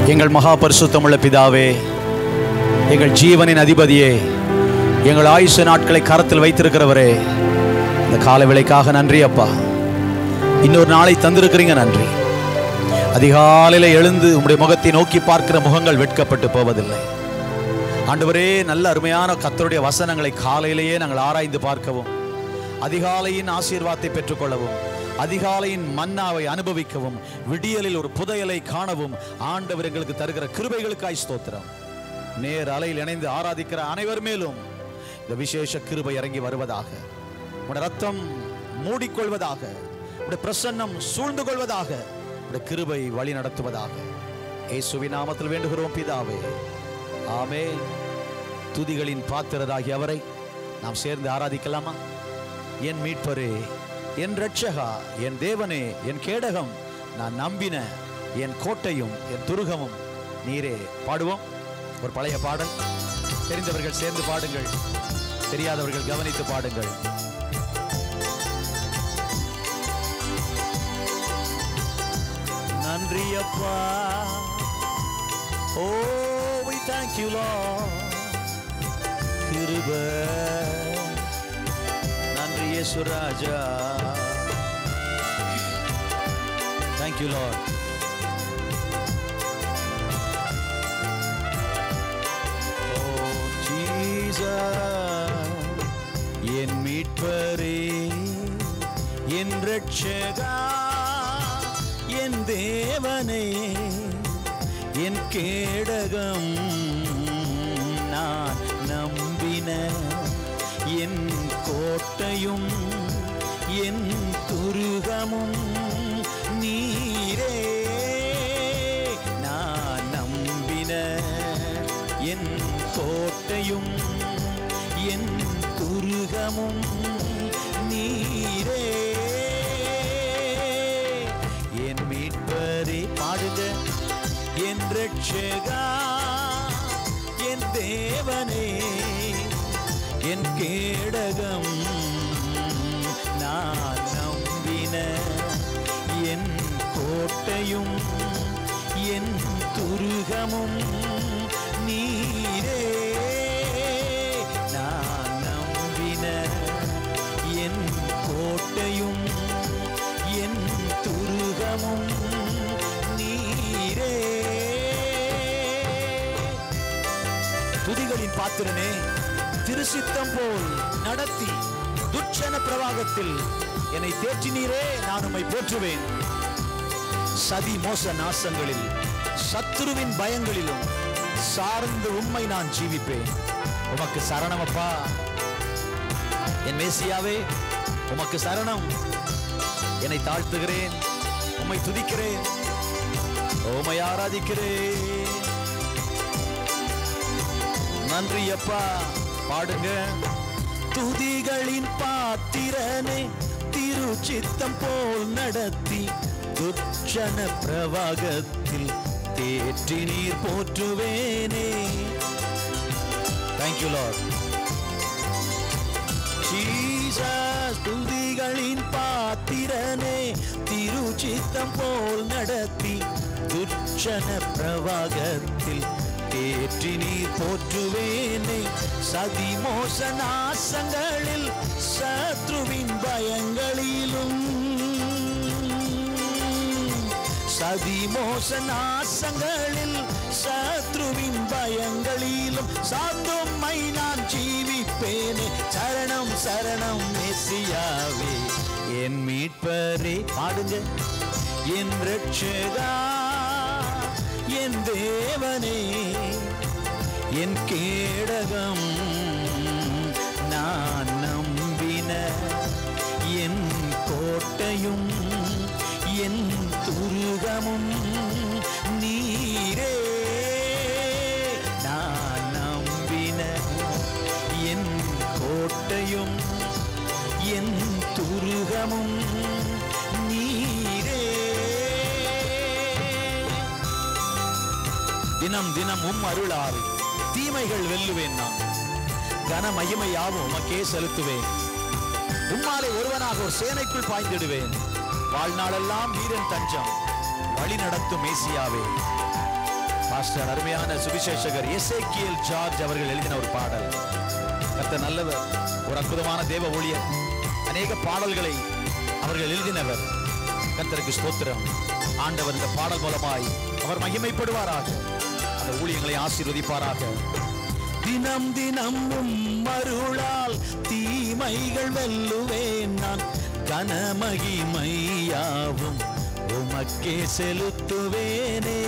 எங்கள் மகா பரிசுத்தமுள்ள பிதாவே எங்கள் ஜீவனின் அதிபதியே எங்கள் ஆயுச நாட்களை கரத்தில் வைத்திருக்கிறவரே இந்த கால விலைக்காக நன்றி அப்பா இன்னொரு நாளை தந்திருக்கிறீங்க நன்றி அதிகாலையில் எழுந்து உம்முடைய முகத்தை நோக்கி பார்க்கிற முகங்கள் வெட்கப்பட்டு போவதில்லை ஆண்டவரே நல்ல அருமையான கர்த்தருடைய வசனங்களை காலையிலேயே நாங்கள் ஆராய்ந்து பார்க்கவும் அதிகாலையின் ஆசீர்வாதத்தை பெற்றுக்கொள்ளவும் அதிகாலையின் மன்னாவை அனுபவிக்கவும் விடியலில் ஒரு புதையலை காணவும் ஆண்டவர் எங்களுக்கு தருகிற கிருபைகளுக்காய் ஸ்தோத்திரம் நேர் அலையில் இணைந்து ஆராதிக்கிற அனைவர் மேலும் இந்த விசேஷ கிருபை இறங்கி வருவதாக உடைய ரத்தம் மூடிக்கொள்வதாக உடைய பிரசன்னம் சூழ்ந்து கொள்வதாக உடைய கிருபை வழி நடத்துவதாக இயேசுவின் நாமத்தில் வேண்டுகிறோம் பிதாவே ஆமே துதிகளின் பாத்திரராகி அவரை நாம் சேர்ந்து ஆராதிக்கலாமா என் மீட்பரே என் ரட்சகா என் தேவனே என் கேடகம் நான் நம்பின என் கோட்டையும் என் துருகமும் நீரே பாடுவோம் ஒரு பழைய பாடல் தெரிந்தவர்கள் சேர்ந்து பாடுங்கள் தெரியாதவர்கள் கவனித்து பாடுங்கள் நன்றி அப்பா ஓ we thank you lord கிருப நன்றி இயேசு ராஜா thank you lord Oh, Jesus, என் மீட்பரே என் ரட்சகா என் தேவனே என் கேடகம் நான் நம்பின என் கோட்டையும் என் துருகமும் நீரே நான் நம்பின என் கோட்டையும் என் துருகமும் நீரே என் மீட்பரே பாடுக என் ரட்சகா என் தேவனே என் கேடகம் நான் நம்பின என் கோட்டையும் என் துருகமும் நீரே நான் நம்பின என் கோட்டையும் என் துருகமும் நீரே துதிகளின் பாத்திரனே திருசித்தம் போல் நடத்தி துட்சண பிரவாகத்தில் என்னை தேற்றினீரே நான் உம்மை போற்றுவேன் சதி மோச நாசங்களில் சத்துருவின் பயங்களிலும் சார்ந்து உம்மை நான் ஜீவிப்பேன் உமக்கு சரணமப்பா என் மேசியாவே உமக்கு சரணம் என்னை தாழ்த்துகிறேன் உம்மை துதிக்கிறேன் உம்மை ஆராதிக்கிறேன் நன்றி அப்பா பாடுங்க துதிகளின் பாத்திரனே திருச்சித்தம் போல் நடத்தி துர்ச்சன பிரவாகத்தில் தேற்றி நீர் போற்றுவேனே தேங்க்யூ லார்ட் ஜீசஸ் துதிகளின் பாத்திரனே திருச்சித்தம் போல் நடத்தி துர்ச்சன பிரவாகத்தில் தேற்றி நீர் போற்றுவேனே சதி மோச நாசங்களில் சத்ருவின் பயங்களிலும் சதி மோச நாசங்களில் சத்ருவின் பயங்களிலும் சாந்தும்மை நான் ஜீவிப்பேனே சரணம் சரணம் மெசியாவே என் மீட்பரே பாடுங்க என் ரட்சகா என் தேவனே என் கேடகம் நான் நம்பின என் கோட்டையும் என் துருகமும் நீரே நான் நம்பின என் கோட்டையும் என் துருகமும் நீரே தினம் தினம் உம் அருளால் தீமைகள் வெல்லுவேன் நான் கன மகிமையாவும் உமக்கே செலுத்துவேன் உம்மாலே ஒருவனாக ஒரு சேனைக்குள் பாய்ந்திடுவேன் வாழ்நாளெல்லாம் வீரன் தஞ்சம் வழி நடத்தும் மேசியாவே பாஸ்டர் அருமையான சுவிசேஷகர் எசேக்கியல் ஜார்ஜ் அவர்கள் எழுதின ஒரு பாடல் கர்த்தர் நல்லவர் ஒரு அற்புதமான தேவ ஊழியர் அநேக பாடல்களை அவர்கள் எழுதினவர் கர்த்தருக்கு ஸ்தோத்திரம் ஆண்டவர் இந்த பாடல் மூலமாய் அவர் மகிமைப்படுவாராக அந்த ஊழியங்களை ஆசீர்வதிப்பாராக தினம் தினம் மருளால் தீமைகள் வெல்லுவேன் நான் கனமகிமையாவும் உமக்கே செலுத்துவேனே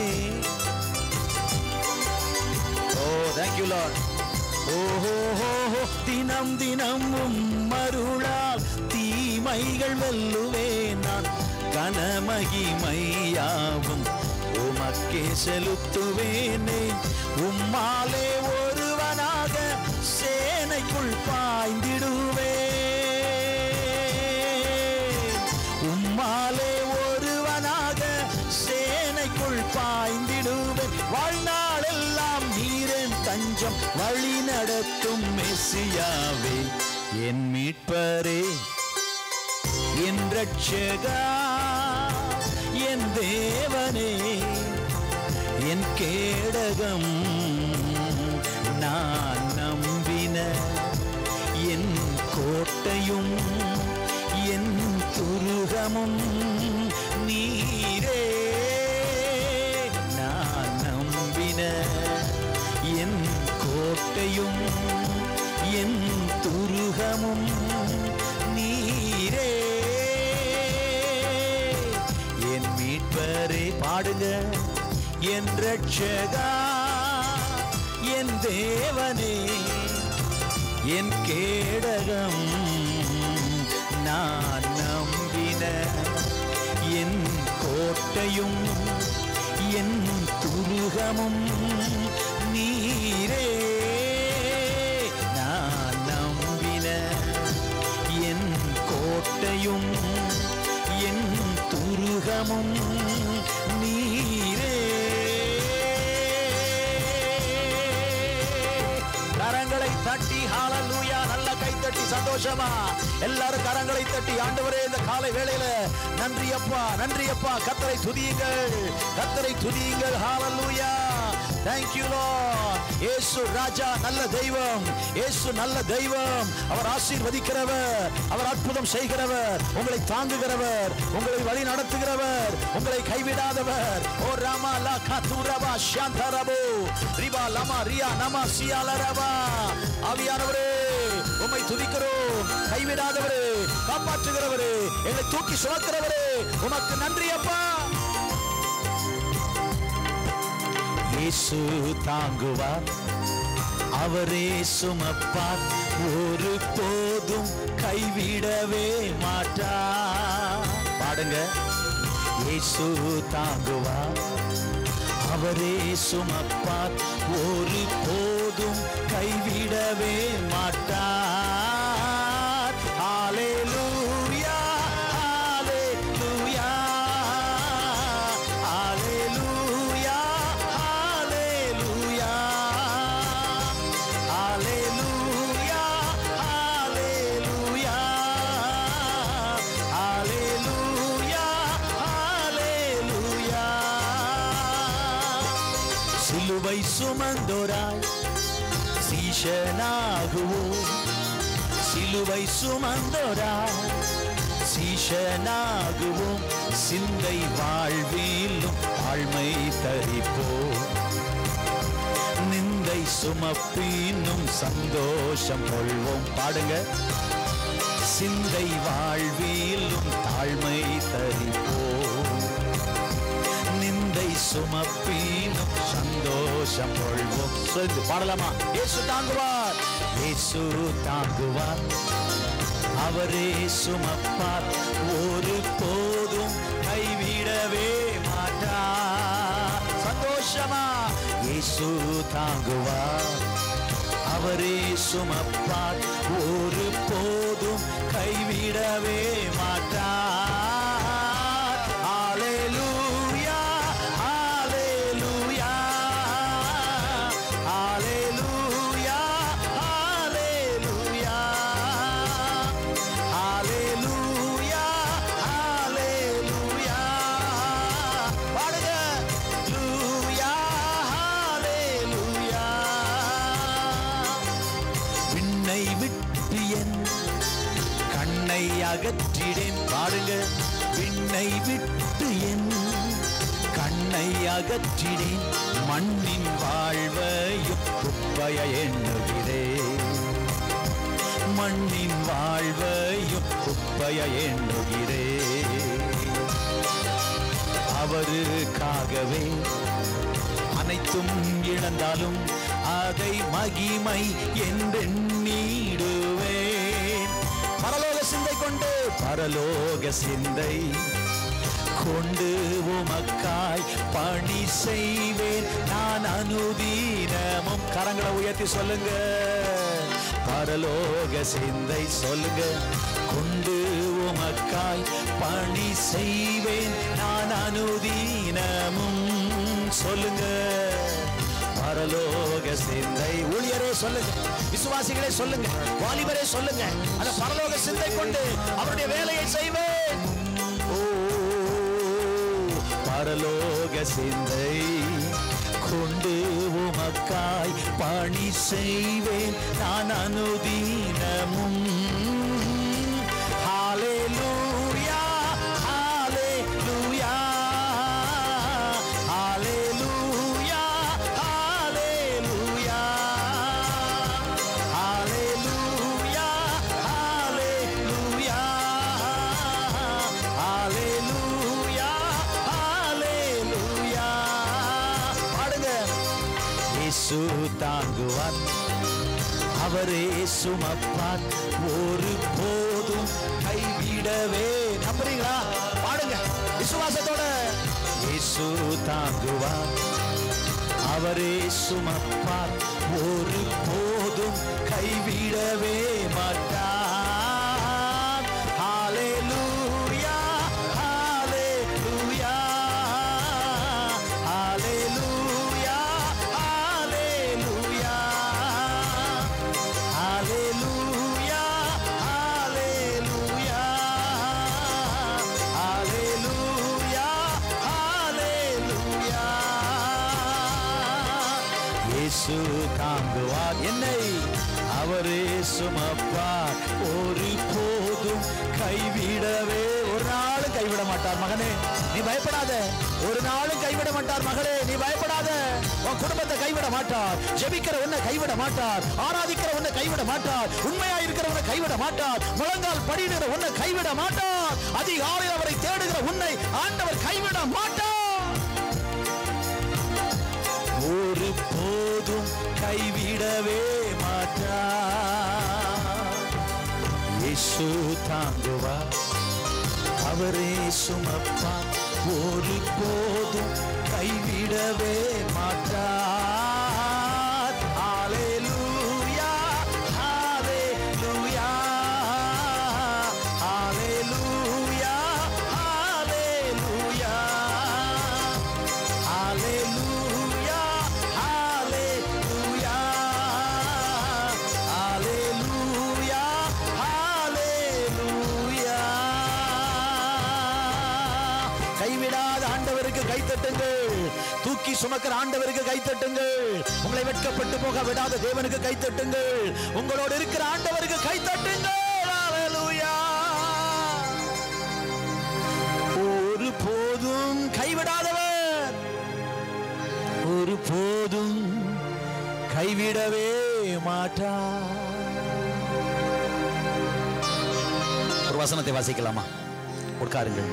ஓ தேங்க்யூ லார்ட் ஓஹோ தினம் தினம் மருளால் தீமைகள் வெல்லுவேன் நான் கனமகிமையாவும் உமக்கே செலுத்துவேனே உம்மாலே ஒருவனாக சேனைக்குள் பாய்ந்திடுவேன் உம்மாலே ஒருவனாக சேனைக்குள் பாய்ந்திடுவேன் வாழ்நாளெல்லாம் நீரன் தஞ்சம் வழி நடத்தும் மெசியாவே என் மீட்பரே என் ரட்சகா என் தேவனே என் கேடகம் நான் நம்பின என் கோட்டையும் என் துருகமும் நீரே நான் நம்பின என் கோட்டையும் என் துருகமும் நீரே என் மீட்பரே பாடுங்க என் ரட்சகா என் தேவனே என் கேடகம் நான் நம்பின என் கோட்டையும் என் துருகமும் நீரே நான் நம்பின என் கோட்டையும் என் துருகமும் நீரே கரங்களை தட்டி ஹalleluya நல்ல கை தட்டி சந்தோஷமா எல்லாரும் கரங்களை தட்டி ஆண்டவரே இந்த காலை வேளையில நன்றி அப்பா நன்றி அப்பா கத்தரை துதியுங்கள் கத்தரை துதியுங்கள் ஹalleluya thank you lord இயேசு ராஜா நல்ல தெய்வம் இயேசு நல்ல தெய்வம் அவர் ஆசீர்வதிக்கிறவர் அவர் அற்புதம் செய்கிறவர் உங்களை தாங்குகிறவர் உங்களை வழி நடத்துகிறவர் உங்களை கைவிடாதவர் ஓ ராமா லா கத்துரபா சாந்தரபோ ரிபா லமா ரியா நமா சியாலரபா ஆவியானவரே உம்மை துதிக்கிறோம் கைவிடாதவரே காப்பாற்றுகிறவரே எங்களை தூக்கி சுமக்கிறவரே உமக்கு நன்றி அப்பா இயேசு தாங்குவார் அவரே சுமப்பார் ஒரு போதும் கைவிடவே மாட்டார் பாடுங்க இயேசு தாங்குவார் அவரே சுமப்பார் ஒரு போதும் கைவிடவே மாட்டார் ஹalleluya ஹalleluya ஹalleluya ஹalleluya ஹalleluya ஹalleluya ஹalleluya ஹalleluya சிலுவை சுமந்தோராய் சீஷனாகுவோம் சிலுவை சுமந்தோராய் சீஷனாகுவோம் சிந்தை வாழ்விலும் ஆழ்மை தரிப்போம் நிந்தை சுமப்பினும் சந்தோஷம் கொள்வோம் பாடுங்க சிந்தை வாழ்விலும் தாழ்மை தரிப்போம் நிந்தை சுமப்பினும் சந்தோஷம் கொள்வோம் சொல்லு பாடலாமா இயேசு தாங்குவார் இயேசு தாங்குவார் அவரே சுமப்பார் ஒரு போதும் கைவிடவே மாட்டார் சந்தோஷமா இயேசு தாங்குவார் அவரே சுமப்பார் ஒரு போதும் கைவிடவே மாட்டார் ஹalleluya ஹalleluya ஹalleluya ஹalleluya ஹalleluya ஹalleluya பாடுங்க ஹalleluya அகற்றிடேன் பாடுங்க விண்ணை விட்டு என் கண்ணை அகற்றிடேன் மண்ணின் வாழ்வையும் குப்பைய எண்ணுகிறேன் மண்ணின் வாழ்வையும் குப்பைய எண்ணுகிறேன் அவருக்காகவே அனைத்தும் இழந்தாலும் அதை மகிமை என்றெண்ணிடுவேன் பரலோக சிந்தை கொண்டு பரலோக சிந்தை கொண்டு உமக்காய் பணி செய்வேன் நான் அனுதீனமும் கரங்களை உயர்த்தி சொல்லுங்க பரலோக சிந்தை சொல்லுங்க கொண்டு உமக்காய் பணி செய்வேன் நான் அனுதீனமும் சொல்லுங்க பரலோக சிந்தை ஊழியரே சொல்லுங்க விசுவாசிகளே சொல்லுங்க வாலிபரே சொல்லுங்க அந்த பரலோக சிந்தை கொண்டு அவருடைய வேலையை செய்வேன் ஓ பரலோக சிந்தை கொண்டு உமக்காய் பணி செய்வேன் நான் அனுதீனமும் ஹalleluya ஹalleluya ஹalleluya ஹalleluya ஹalleluya ஹalleluya ஹalleluya ஹalleluya பாடுங்க இயேசு தாங்குவார் அவரே சுமப்பார் ஒரு போதும் கைவிடவே நம்புறீங்களா பாடுங்க விசுவாசத்தோட இயேசு தாங்குவார் அவரே சுமப்பார் ஒரு போதும் கைவிடவே மாட்டார் ஹalleluya ஹalleluya ஹalleluya ஹalleluya ஹalleluya ஹalleluya ஹalleluya ஹalleluya இயேசு தாங்குவார் என்னை அவரே சுமப்பார் ஒரு போதும் கைவிடவே ஒரு நாளும் கைவிட மாட்டார் மகனே நீ பயப்படாத ஒரு நாளும் கைவிட மாட்டார் மகளே நீ பயப்படாத உன் குடும்பத்தை கைவிட மாட்டார் ஜெபிக்கிற உன்னை கைவிட மாட்டார் ஆராதிக்கிற உன்னை கைவிட மாட்டார் உண்மையா இருக்கிற உன்னை கைவிட மாட்டார் முழங்கால் படிடுகிற உன்னை கைவிட மாட்டார் அதிகாலையில் அவரை தேடுகிற உன்னை ஆண்டவர் கைவிட மாட்டார் ஒரு போதும் கைவிடவே மாட்டார் இயேசு தாங்குவார் அவரே சுமப்பார் ஒரு போதும் கைவிடவே மாட்டார் ஹalleluya ஹalleluya ஹalleluya ஹalleluya ஹalleluya ஹalleluya ஹalleluya ஹalleluya கைவிடாத ஆண்டவருக்கு கைத்தட்டுங்கள் தூக்கி சுமக்கிற ஆண்டவருக்கு கைத்தட்டுங்கள் உங்களை வெட்கப்பட்டு போக விடாத தேவனுக்கு கைத்தட்டுங்கள் உங்களோடு இருக்கிற ஆண்டவருக்கு கைத்தட்டுங்கள் ஹalleluya ஒரு போதும் கைவிடாதவர் ஒரு போதும் கைவிடவே மாட்டார் ஒரு வசனத்தை வாசிக்கலாமா உட்காருங்கள்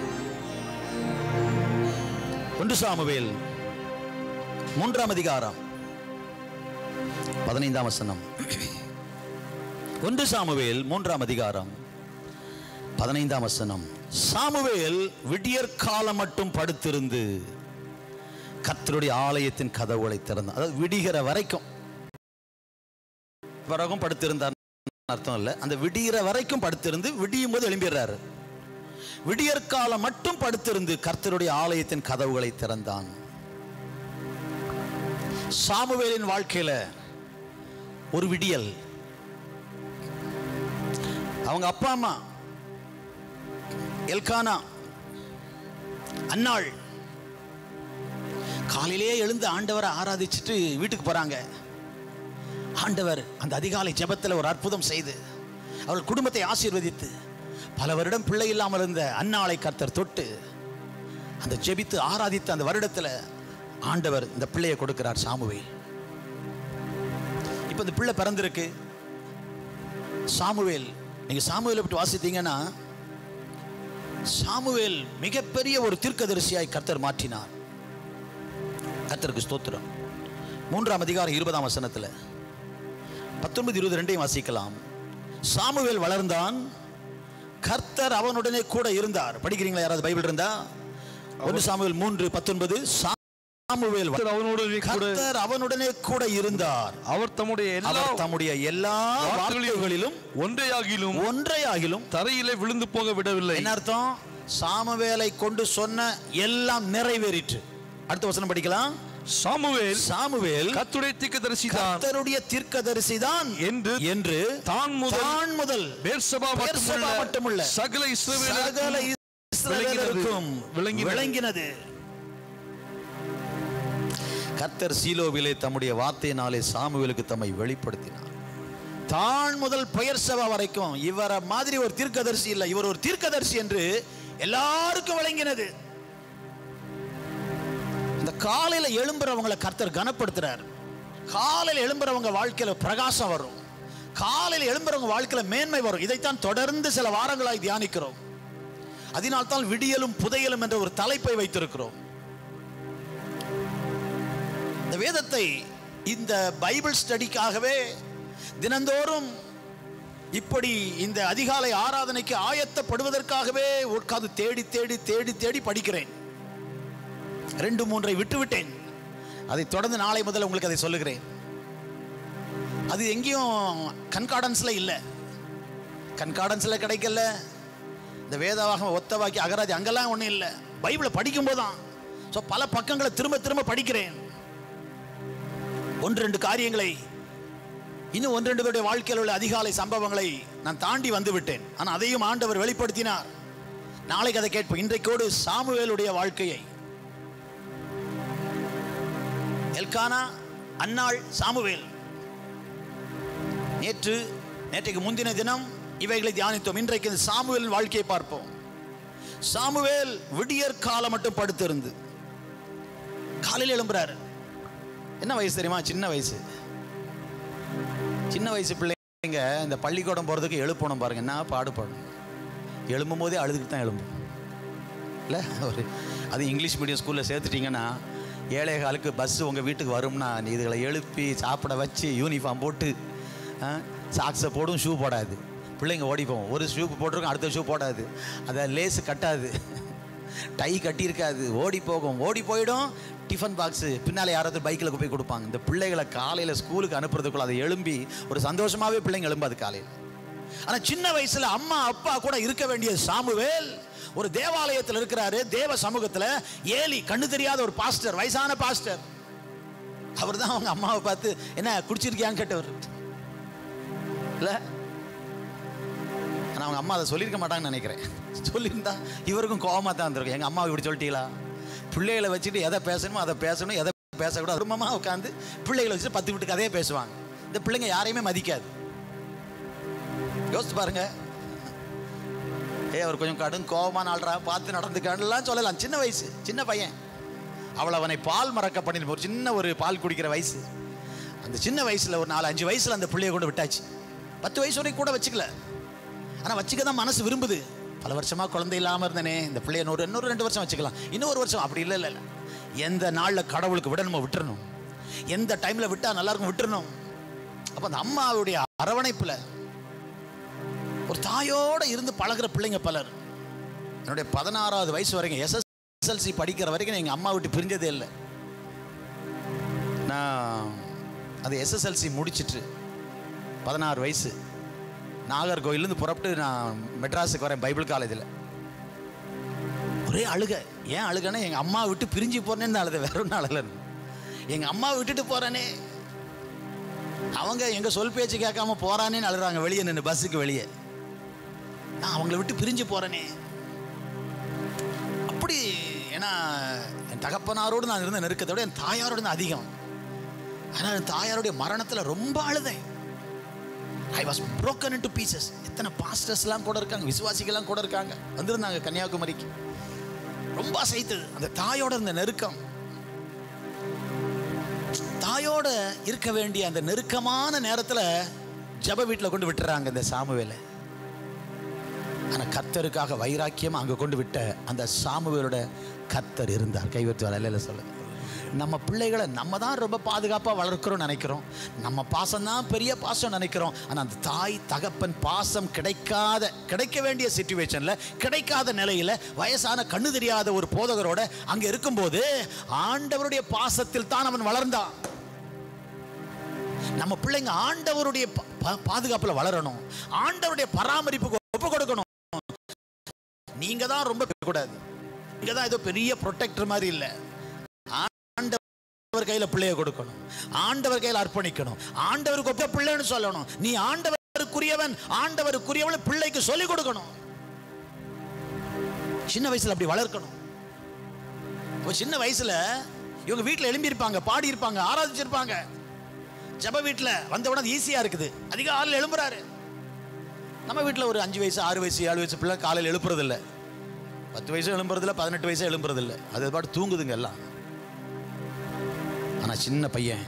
ஒன்று சாமுவேல் மூன்றாம் அதிகாரம் பதினைந்தாம் வசனம் ஒன்று சாமுவேல் மூன்றாம் அதிகாரம் பதினைந்தாம் வசனம் சாமுவேல் விடியற் காலம் மட்டும் படுத்திருந்து கர்த்தருடைய ஆலயத்தின் கதவுகளை திறந்தான் அதாவது விடிகிற வரைக்கும் பிறகும் படுத்திருந்தார் அர்த்தம் இல்லை அந்த விடிகிற வரைக்கும் படுத்திருந்து விடியும் போது எழும்பிடுறாரு விடியற்காலம் மட்டும் படுத்திருந்து கர்த்தருடைய ஆலயத்தின் கதவுகளை திறந்தான் சாமுவேலின் வாழ்க்கையில ஒரு விடியல் அவங்க அப்பா அம்மா எல்கானா அன்னாள் காலையிலேயே எழுந்து ஆண்டவரை ஆராதிச்சுட்டு வீட்டுக்கு போறாங்க ஆண்டவர் அந்த அதிகாலை ஜெபத்தில் ஒரு அற்புதம் செய்து அவள் குடும்பத்தை ஆசீர்வதித்து பல வருடம் பிள்ளை இல்லாமல் இருந்த அன்னாளை கர்த்தர் தொட்டு அந்த ஜெபித்து ஆராதித்த அந்த வருடத்தில் ஆண்டவர் இந்த பிள்ளையை கொடுக்கிறார் சாமுவே இப்போ இந்த பிள்ளை பிறந்திருக்கு சாமுவேல் நீங்க சாமுவேலை பற்றி வாசித்தீங்கன்னா சாமுவேல் மிகப்பெரிய ஒரு தீர்க்கதரிசியாய் கர்த்தர் மாற்றினார் கர்த்தருக்கு ஸ்தோத்திரம் மூன்றாம் அதிகாரம் இருபதாம் வசனத்தில் பத்தொன்பது இருபது ரெண்டையும் வாசிக்கலாம் சாமுவேல் வளர்ந்தான் கர்த்தர் அவனுடனே கூட இருந்தார் படிக்கிறீங்களா யாராவது பைபிள் இருந்தா ஒன்று சாமுவேல் மூன்று பத்தொன்பது சாமுவேல் வ- கர்த்தர் அவனோடு கூட கர்த்தர் அவனுடனே கூட இருந்தார் அவர் தம்முடைய எல்லா அவர் தம்முடைய எல்லா வார்த்தைகளிலும் ஒன்றையாகிலும் ஒன்றையாகிலும் தரையிலே விழுந்து போக விடவில்லை என்ன அர்த்தம் சாமுவேலை கொண்டு சொன்ன எல்லாம் நிறைவேறிற்று அடுத்த வசனம் படிக்கலாம் சாமுவேல் சாமுவேல் கத்துடைய தீர்க்கதரிசி தான் கர்த்தருடைய தீர்க்கதரிசி தான் என்று என்று தான் முதல் தான் முதல் பேர்சபா பெர்சபா மட்டுமல்ல மட்டுமல்ல சகல சகல இஸ்ரவேலருக்கும் இஸ்ரவேலருக்கும் விளங்கினது. விளங்கினது கர்த்தர் சீலோவிலே தம்முடைய வார்த்தையினாலே சாமுவேலுக்கு தம்மை வெளிப்படுத்தினார் தான் முதல் பெயர் சபா வரைக்கும் இவரை மாதிரி ஒரு தீர்க்கதரிசி இல்லை இவர் ஒரு தீர்க்கதரிசி என்று எல்லாருக்கும் விளங்கினது இந்த காலையில எழும்புறவங்களை கர்த்தர் கனப்படுத்துறார் காலையில எழும்புறவங்க வாழ்க்கையில பிரகாசம் வரும் காலையில எழும்புறவங்க வாழ்க்கையில மேன்மை வரும் இதைத்தான் தொடர்ந்து சில வாரங்களாய் தியானிக்கிறோம் அதனால்தான் விடியலும் புதையலும் என்ற ஒரு தலைப்பை வைத்திருக்கிறோம் இந்த வேதத்தை இந்த பைபிள் ஸ்டடிக்காகவே தினந்தோறும் இப்படி இந்த அதிகாலை ஆராதனைக்கு ஆயத்தப்படுவதற்காகவே உட்கார்ந்து தேடி தேடி தேடி தேடி படிக்கிறேன் ரெண்டு மூன்றை விட்டுவிட்டேன் அதை தொடர்ந்து நாளை முதல்ல உங்களுக்கு அதை சொல்லுகிறேன் அது எங்கேயும் கண்கார்டன்ஸ்ல இல்லை கண்கார்டன்ஸ்ல கிடைக்கல இந்த வேதவாகம் ஒத்தவாக்கி அகராதி அங்கெல்லாம் ஒன்றும் இல்லை பைபிளை படிக்கும்போது தான் ஸோ பல பக்கங்களை திரும்ப திரும்ப படிக்கிறேன் ஒன்று ரெண்டு காரியங்களை இன்னும் ஒன்று ரெண்டு பேருடைய வாழ்க்கையில் உள்ள அதிகாலை சம்பவங்களை நான் தாண்டி வந்து விட்டேன் ஆனால் அதையும் ஆண்டவர் வெளிப்படுத்தினார் நாளைக்கு அதை கேட்போம் இன்றைக்கோடு சாமுவேலுடைய வாழ்க்கையை எல்கானா அன்னாள் சாமுவேல் நேற்று நேற்றைக்கு முந்தின தினம் இவைகளை தியானித்தோம் இன்றைக்கு இந்த சாமுவேலின் வாழ்க்கையை பார்ப்போம் சாமுவேல் விடியற் காலம் மட்டும் படுத்திருந்து காலையில் எழும்புறாரு என்ன வயசு தெரியுமா சின்ன வயசு சின்ன வயசு பிள்ளைங்க இந்த பள்ளிக்கூடம் போகிறதுக்கு எழுப்பணும் பாருங்க என்ன பாடுபடும் எழும்பும் போதே அழுதுகிட்டு தான் எழும்பும் இல்லை ஒரு அது இங்கிலீஷ் மீடியம் ஸ்கூலில் சேர்த்துட்டிங்கன்னா ஏழை காலுக்கு பஸ் உங்கள் வீட்டுக்கு வரும்னா நீ இதுகளை எழுப்பி சாப்பிட வச்சு யூனிஃபார்ம் போட்டு சாக்ஸை போடும் ஷூ போடாது பிள்ளைங்க ஓடி போகும் ஒரு ஷூ போட்டிருக்கும் அடுத்த ஷூ போடாது அதை லேஸு கட்டாது டை கட்டியிருக்காது ஓடி போகும் ஓடி போயிடும் டிஃபன் பாக்ஸு பின்னால் யாராவது பைக்கில் போய் கொடுப்பாங்க இந்த பிள்ளைகளை காலையில் ஸ்கூலுக்கு அனுப்புறதுக்குள்ள அதை எழும்பி ஒரு சந்தோஷமாகவே பிள்ளைங்க எழும்பாது காலையில் ஆனால் சின்ன வயசுல அம்மா அப்பா கூட இருக்க வேண்டிய சாமுவேல் ஒரு தேவாலயத்தில் இருக்கிறாரு தேவ சமூகத்தில் ஏலி கண்ணு தெரியாத ஒரு பாஸ்டர் வயசான பாஸ்டர் அவர் தான் அவங்க அம்மாவை பார்த்து என்ன குடிச்சிருக்கியான்னு கேட்டவர் இல்லை ஆனால் அவங்க அம்மா அதை சொல்லியிருக்க மாட்டாங்கன்னு நினைக்கிறேன் சொல்லியிருந்தா இவருக்கும் கோவமாக தான் இருந்திருக்கும் எங்கள் அம்மாவை இப்படி சொல்லிட்டீங்களா பிள்ளைகளை வச்சுட்டு எதை பேசணுமோ அதை பேசணும் எதை பேசக்கூடாது குடும்பமாக உட்காந்து பிள்ளைகளை வச்சுட்டு பத்து வீட்டு கதையே பேசுவாங்க இந்த பிள்ளைங்க யாரையுமே மதிக்காது யோசிச்சு பாருங்க ஏ அவர் கொஞ்சம் கடும் கோபமான ஆள்றா பார்த்து நடந்துக்கான்லாம் சொல்லலாம் சின்ன வயசு சின்ன பையன் அவள் அவனை பால் மறக்க பண்ணி ஒரு சின்ன ஒரு பால் குடிக்கிற வயசு அந்த சின்ன வயசில் ஒரு நாலு அஞ்சு வயசில் அந்த பிள்ளைய கொண்டு விட்டாச்சு பத்து வயசு வரைக்கும் கூட வச்சுக்கல ஆனால் வச்சுக்க தான் மனசு விரும்புது பல வருஷமாக குழந்தை இல்லாமல் இருந்தனே இந்த பிள்ளைய நூறு இன்னொரு ரெண்டு வருஷம் வச்சுக்கலாம் இன்னொரு வருஷம் அப்படி இல்லை இல்லை இல்லை எந்த நாளில் கடவுளுக்கு விடணுமோ விட்டுறணும் எந்த டைமில் விட்டால் நல்லா இருக்கும் விட்டுறணும் அப்போ அந்த அம்மாவுடைய அரவணைப்பில் ஒரு தாயோட இருந்து பழகுற பிள்ளைங்க பலர் என்னுடைய பதினாறாவது வயசு வரைக்கும் எஸ்எஸ்எல்சி படிக்கிற வரைக்கும் எங்கள் அம்மா விட்டு பிரிஞ்சதே இல்லை நான் அது எஸ்எஸ்எல்சி முடிச்சிட்டு பதினாறு வயசு நாகர்கோயிலேருந்து புறப்பட்டு நான் மெட்ராஸுக்கு வரேன் பைபிள் காலேஜில் ஒரே அழுக ஏன் அழுகன்னா எங்கள் அம்மா விட்டு பிரிஞ்சு போறேன்னு அழுத வேற ஒன்றும் அழல எங்கள் அம்மா விட்டுட்டு போகிறேனே அவங்க எங்கள் சொல் பேச்சு கேட்காம போறானேன்னு அழுறாங்க வெளியே நின்று பஸ்ஸுக்கு வெளியே நான் அவங்கள விட்டு பிரிஞ்சு போறேனே அப்படி ஏன்னா என் தகப்பனாரோடு நான் இருந்த நெருக்கத்தை விட என் தாயாரோடு தான் அதிகம் ஆனால் என் தாயாருடைய மரணத்தில் ரொம்ப அழுதேன் I was broken into pieces எத்தனை பாஸ்டர்ஸ்லாம் கூட இருக்காங்க விசுவாசிகள்லாம் கூட இருக்காங்க வந்திருந்தாங்க கன்னியாகுமரிக்கு ரொம்ப அசைத்தது அந்த தாயோட இருந்த நெருக்கம் தாயோட இருக்க வேண்டிய அந்த நெருக்கமான நேரத்தில் ஜப வீட்டில் கொண்டு விட்டுறாங்க இந்த சாமுவேலை ஆனால் கத்தருக்காக வைராக்கியமா அங்கே கொண்டு விட்ட அந்த சாமுவேலோட கத்தர் இருந்தார் கைவத்து வரல சொல்ல நம்ம பிள்ளைகளை நம்ம தான் ரொம்ப பாதுகாப்பாக வளர்க்குறோம் நினைக்கிறோம் நம்ம பாசம் தான் பெரிய பாசம் நினைக்கிறோம் ஆனால் அந்த தாய் தகப்பன் பாசம் கிடைக்காத கிடைக்க வேண்டிய சுச்சுவேஷனில் கிடைக்காத நிலையில் வயசான கண்ணு தெரியாத ஒரு போதகரோட அங்கே இருக்கும்போது ஆண்டவருடைய பாசத்தில் தான் அவன் வளர்ந்தான் நம்ம பிள்ளைங்க ஆண்டவருடைய பா- பா- பாதுகாப்புல வளரணும் ஆண்டவருடைய பராமரிப்புக்கு ஒப்பு கொடுக்கணும் நீங்க தான் ரொம்ப கூடாது நீங்க தான் ஏதோ பெரிய ப்ரொடெக்டர் மாதிரி இல்ல ஆண்டவர் கையில பிள்ளைய கொடுக்கணும் ஆண்டவர் கையில அர்ப்பணிக்கணும் ஆண்டவருக்கு ஒப்ப பிள்ளைன்னு சொல்லணும் நீ ஆண்டவருக்குரியவன் ஆண்டவருக்குரியவன் பிள்ளைக்கு சொல்லிக் கொடுக்கணும் சின்ன வயசுல அப்படி வளர்க்கணும் இப்போ சின்ன வயசுல இவங்க வீட்டில் எழும்பி இருப்பாங்க பாடி இருப்பாங்க ஆராதிச்சிருப்பாங்க ஜப வீட்டில் வந்த உடனே ஈஸியாக இருக்குது அதிக ஆள் எழும்புறாரு நம்ம வீட்டில் ஒரு அஞ்சு வயசு ஆறு வயசு ஏழு வயசு பிள்ளை காலையில் எழுப்புறதில்ல பத்து வயசு எழும்புறதில்ல பதினெட்டு வயசு எழும்புறதில்ல அது பாட்டு தூங்குதுங்க எல்லாம் ஆனால் சின்ன பையன்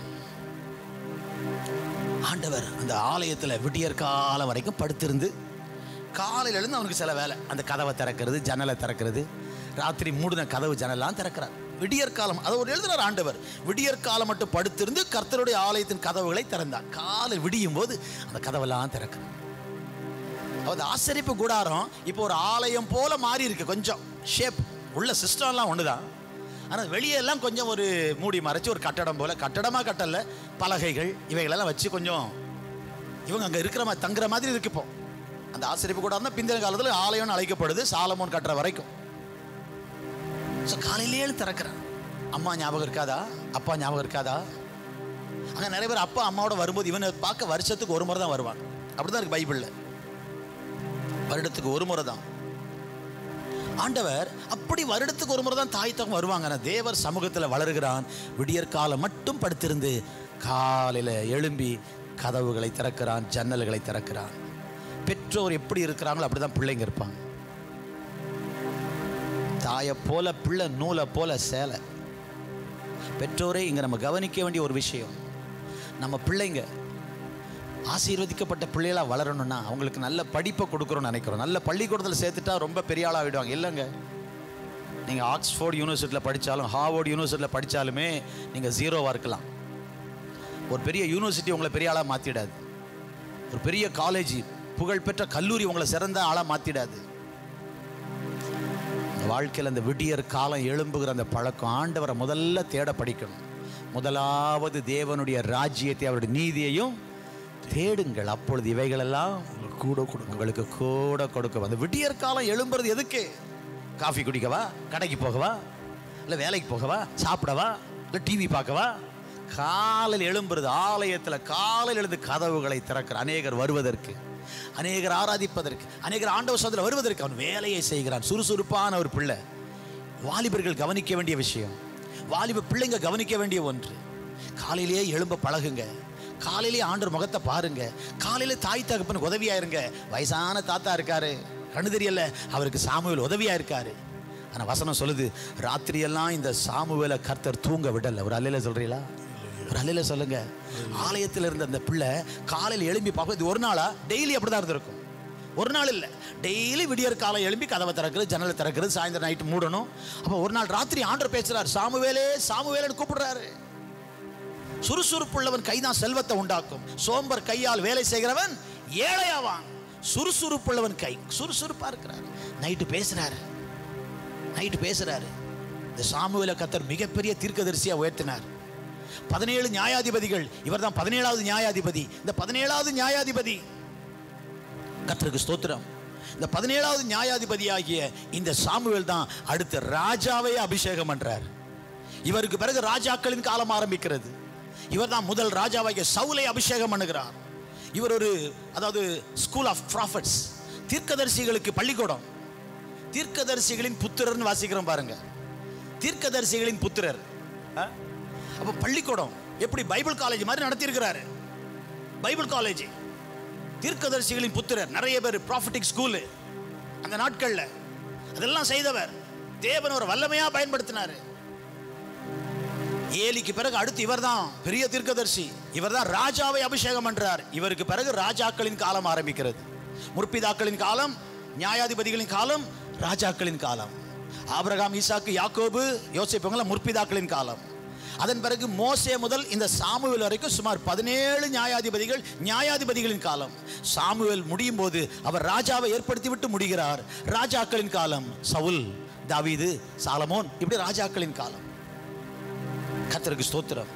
ஆண்டவர் அந்த ஆலயத்தில் விடியற் காலம் வரைக்கும் படுத்திருந்து காலையில இருந்து அவனுக்கு சில வேலை அந்த கதவை திறக்கிறது ஜன்னலை திறக்கிறது ராத்திரி மூடின கதவு ஜன்னலாம் திறக்கிறார் விடியற் காலம் அதை ஒரு எழுதுறார் ஆண்டவர் விடியற் காலம் மட்டும் படுத்திருந்து கர்த்தருடைய ஆலயத்தின் கதவுகளை திறந்தார் காலை விடியும் போது அந்த கதவெல்லாம் திறக்கிறார் அது ஆச்சரிப்பு கூடாரம் இப்போ ஒரு ஆலயம் போல மாறி இருக்கு கொஞ்சம் ஷேப் உள்ள சிஸ்டம்லாம் ஒன்று தான் ஆனால் வெளியே எல்லாம் கொஞ்சம் ஒரு மூடி மறைச்சு ஒரு கட்டடம் போல கட்டடமாக கட்டல பலகைகள் இவைகளெல்லாம் வச்சு கொஞ்சம் இவங்க அங்கே இருக்கிற மாதிரி தங்குற மாதிரி இருக்கு இப்போ அந்த ஆசிரியப்பு கூட இருந்தால் பிந்தின காலத்தில் ஆலயம்னு அழைக்கப்படுது சாலமோன் கட்டுற வரைக்கும் ஸோ காலையிலேயே திறக்கிறேன் அம்மா ஞாபகம் இருக்காதா அப்பா ஞாபகம் இருக்காதா அங்கே நிறைய பேர் அப்பா அம்மாவோட வரும்போது இவனை பார்க்க வருஷத்துக்கு ஒரு முறை தான் வருவான் அப்படி தான் இருக்கு பைபிளில் வருடத்துக்கு ஒரு முறை தான் ஆண்டவர் அப்படி வருடத்துக்கு ஒரு முறை தான் தாய் தகம் வருவாங்க ஆனால் தேவர் சமூகத்தில் வளருகிறான் விடியற் காலம் மட்டும் படுத்திருந்து காலையில் எழும்பி கதவுகளை திறக்கிறான் ஜன்னல்களை திறக்கிறான் பெற்றோர் எப்படி இருக்கிறாங்களோ அப்படி தான் பிள்ளைங்க இருப்பாங்க தாயை போல பிள்ளை நூலை போல சேலை பெற்றோரே இங்கே நம்ம கவனிக்க வேண்டிய ஒரு விஷயம் நம்ம பிள்ளைங்க ஆசீர்வதிக்கப்பட்ட பிள்ளைகளாக வளரணும்னா அவங்களுக்கு நல்ல படிப்பை கொடுக்குறோம்னு நினைக்கிறோம் நல்ல பள்ளிக்கூடத்தில் சேர்த்துட்டா ரொம்ப பெரிய ஆளாக ஆகிடுவாங்க இல்லைங்க நீங்கள் ஆக்ஸ்ஃபோர்ட் யூனிவர்சிட்டியில் படித்தாலும் ஹார்வர்ட் யூனிவர்சிட்டியில் படித்தாலுமே நீங்கள் ஜீரோவாக இருக்கலாம் ஒரு பெரிய யூனிவர்சிட்டி உங்களை பெரிய ஆளாக மாற்றிடாது ஒரு பெரிய காலேஜ் புகழ்பெற்ற கல்லூரி உங்களை சிறந்த ஆளாக மாற்றிடாது வாழ்க்கையில் அந்த விடியற் காலம் எழும்புகிற அந்த பழக்கம் ஆண்டவரை முதல்ல தேட படிக்கணும் முதலாவது தேவனுடைய ராஜ்யத்தை அவருடைய நீதியையும் தேடுங்கள் அப்பொழுது இவைகளெல்லாம் கூட கொடுக்கும் உங்களுக்கு கூட கொடுக்கும் அந்த விடியற் காலம் எழும்புறது எதுக்கு காஃபி குடிக்கவா கடைக்கு போகவா இல்லை வேலைக்கு போகவா சாப்பிடவா இல்லை டிவி பார்க்கவா காலையில் எழும்புறது ஆலயத்தில் காலையில் எழுந்து கதவுகளை திறக்கிற அநேகர் வருவதற்கு அநேகர் ஆராதிப்பதற்கு அநேகர் ஆண்டவர் சந்தில் வருவதற்கு அவன் வேலையை செய்கிறான் சுறுசுறுப்பான ஒரு பிள்ளை வாலிபர்கள் கவனிக்க வேண்டிய விஷயம் வாலிப பிள்ளைங்க கவனிக்க வேண்டிய ஒன்று காலையிலேயே எழும்ப பழகுங்க காலையிலேயே ஆண்டவர் முகத்தை பாருங்க காலையில தாய் தகப்பனுக்கு உதவியா இருங்க வயசான தாத்தா இருக்காரு கண்ணு தெரியல அவருக்கு சாமுவேல் உதவியா இருக்காரு ஆனா வசனம் சொல்லுது ராத்திரியெல்லாம் இந்த சாமுவேலை கர்த்தர் தூங்க விடல ஒரு அல்லையில சொல்றீங்களா ஒரு அல்லையில சொல்லுங்க ஆலயத்தில் இருந்த அந்த பிள்ளை காலையில் எழும்பி பார்க்க இது ஒரு நாளா டெய்லி அப்படிதான் இருந்திருக்கும் ஒரு நாள் இல்லை டெய்லி விடியற் காலம் எழும்பி கதவை திறக்கிறது ஜன்னலை திறக்கிறது சாயந்தரம் நைட்டு மூடணும் அப்போ ஒரு நாள் ராத்திரி ஆண்டர் பேசுறாரு சாமுவேலே சாமுவேலன்னு கூப்பிடுறாரு சுறுசுறுப்புள்ளவன் கைதான் செல்வத்தை உண்டாக்கும் சோம்பர் கையால் வேலை செய்கிறவன் ஏழையாவான் சுறுசுறுப்புள்ளவன் கை சுறுசுறுப்பா இருக்கிறார் நைட்டு பேசுறாரு நைட்டு பேசுறாரு இந்த சாமுவேல கத்தர் மிகப்பெரிய தீர்க்கதரிசியா உயர்த்தினார் பதினேழு நியாயாதிபதிகள் இவர்தான் பதினேழாவது நியாயாதிபதி இந்த பதினேழாவது நியாயாதிபதி கர்த்தருக்கு ஸ்தோத்திரம் இந்த பதினேழாவது நியாயாதிபதியாகிய இந்த சாமுவேல் தான் அடுத்த ராஜாவை அபிஷேகம் பண்றார் இவருக்கு பிறகு ராஜாக்களின் காலம் ஆரம்பிக்கிறது இவர் தான் முதல் ராஜாவாகிய சவுலை அபிஷேகம் பண்ணுகிறார் இவர் ஒரு அதாவது ஸ்கூல் ஆஃப் ப்ராஃபட்ஸ் தீர்க்கதரிசிகளுக்கு பள்ளிக்கூடம் தீர்க்கதரிசிகளின் புத்திரர்னு வாசிக்கிறோம் பாருங்க தீர்க்கதரிசிகளின் புத்திரர் ஆ? அப்போ பள்ளிக்கூடம் எப்படி பைபிள் காலேஜ் மாதிரி நடத்தியிருக்கிறாரு பைபிள் காலேஜ் தீர்க்கதரிசிகளின் புத்திரர் நிறைய பேர் ப்ராஃபிட்டிக் ஸ்கூலு அந்த நாட்கள்ல அதெல்லாம் செய்தவர் தேவன் ஒரு வல்லமையா பயன்படுத்தினாரு ஏலிக்கு பிறகு அடுத்து இவர்தான் பெரிய தீர்க்கதரிசி இவர்தான் ராஜாவை அபிஷேகம் பண்றார் இவருக்கு பிறகு ராஜாக்களின் காலம் ஆரம்பிக்கிறது முற்பிதாக்களின் காலம் நியாயாதிபதிகளின் காலம் ராஜாக்களின் காலம் ஆபிரகாம் ஈசாக்கு யாக்கோபு யோசிப்பவங்கள முற்பிதாக்களின் காலம் அதன் பிறகு மோசே முதல் இந்த சாமுவேல் வரைக்கும் சுமார் பதினேழு நியாயாதிபதிகள் நியாயாதிபதிகளின் காலம் சாமுவேல் முடியும் போது அவர் ராஜாவை ஏற்படுத்தி விட்டு முடிகிறார் ராஜாக்களின் காலம் சவுல் தாவீது சாலமோன் இப்படி ராஜாக்களின் காலம் கர்த்தருக்கு ஸ்தோத்திரம்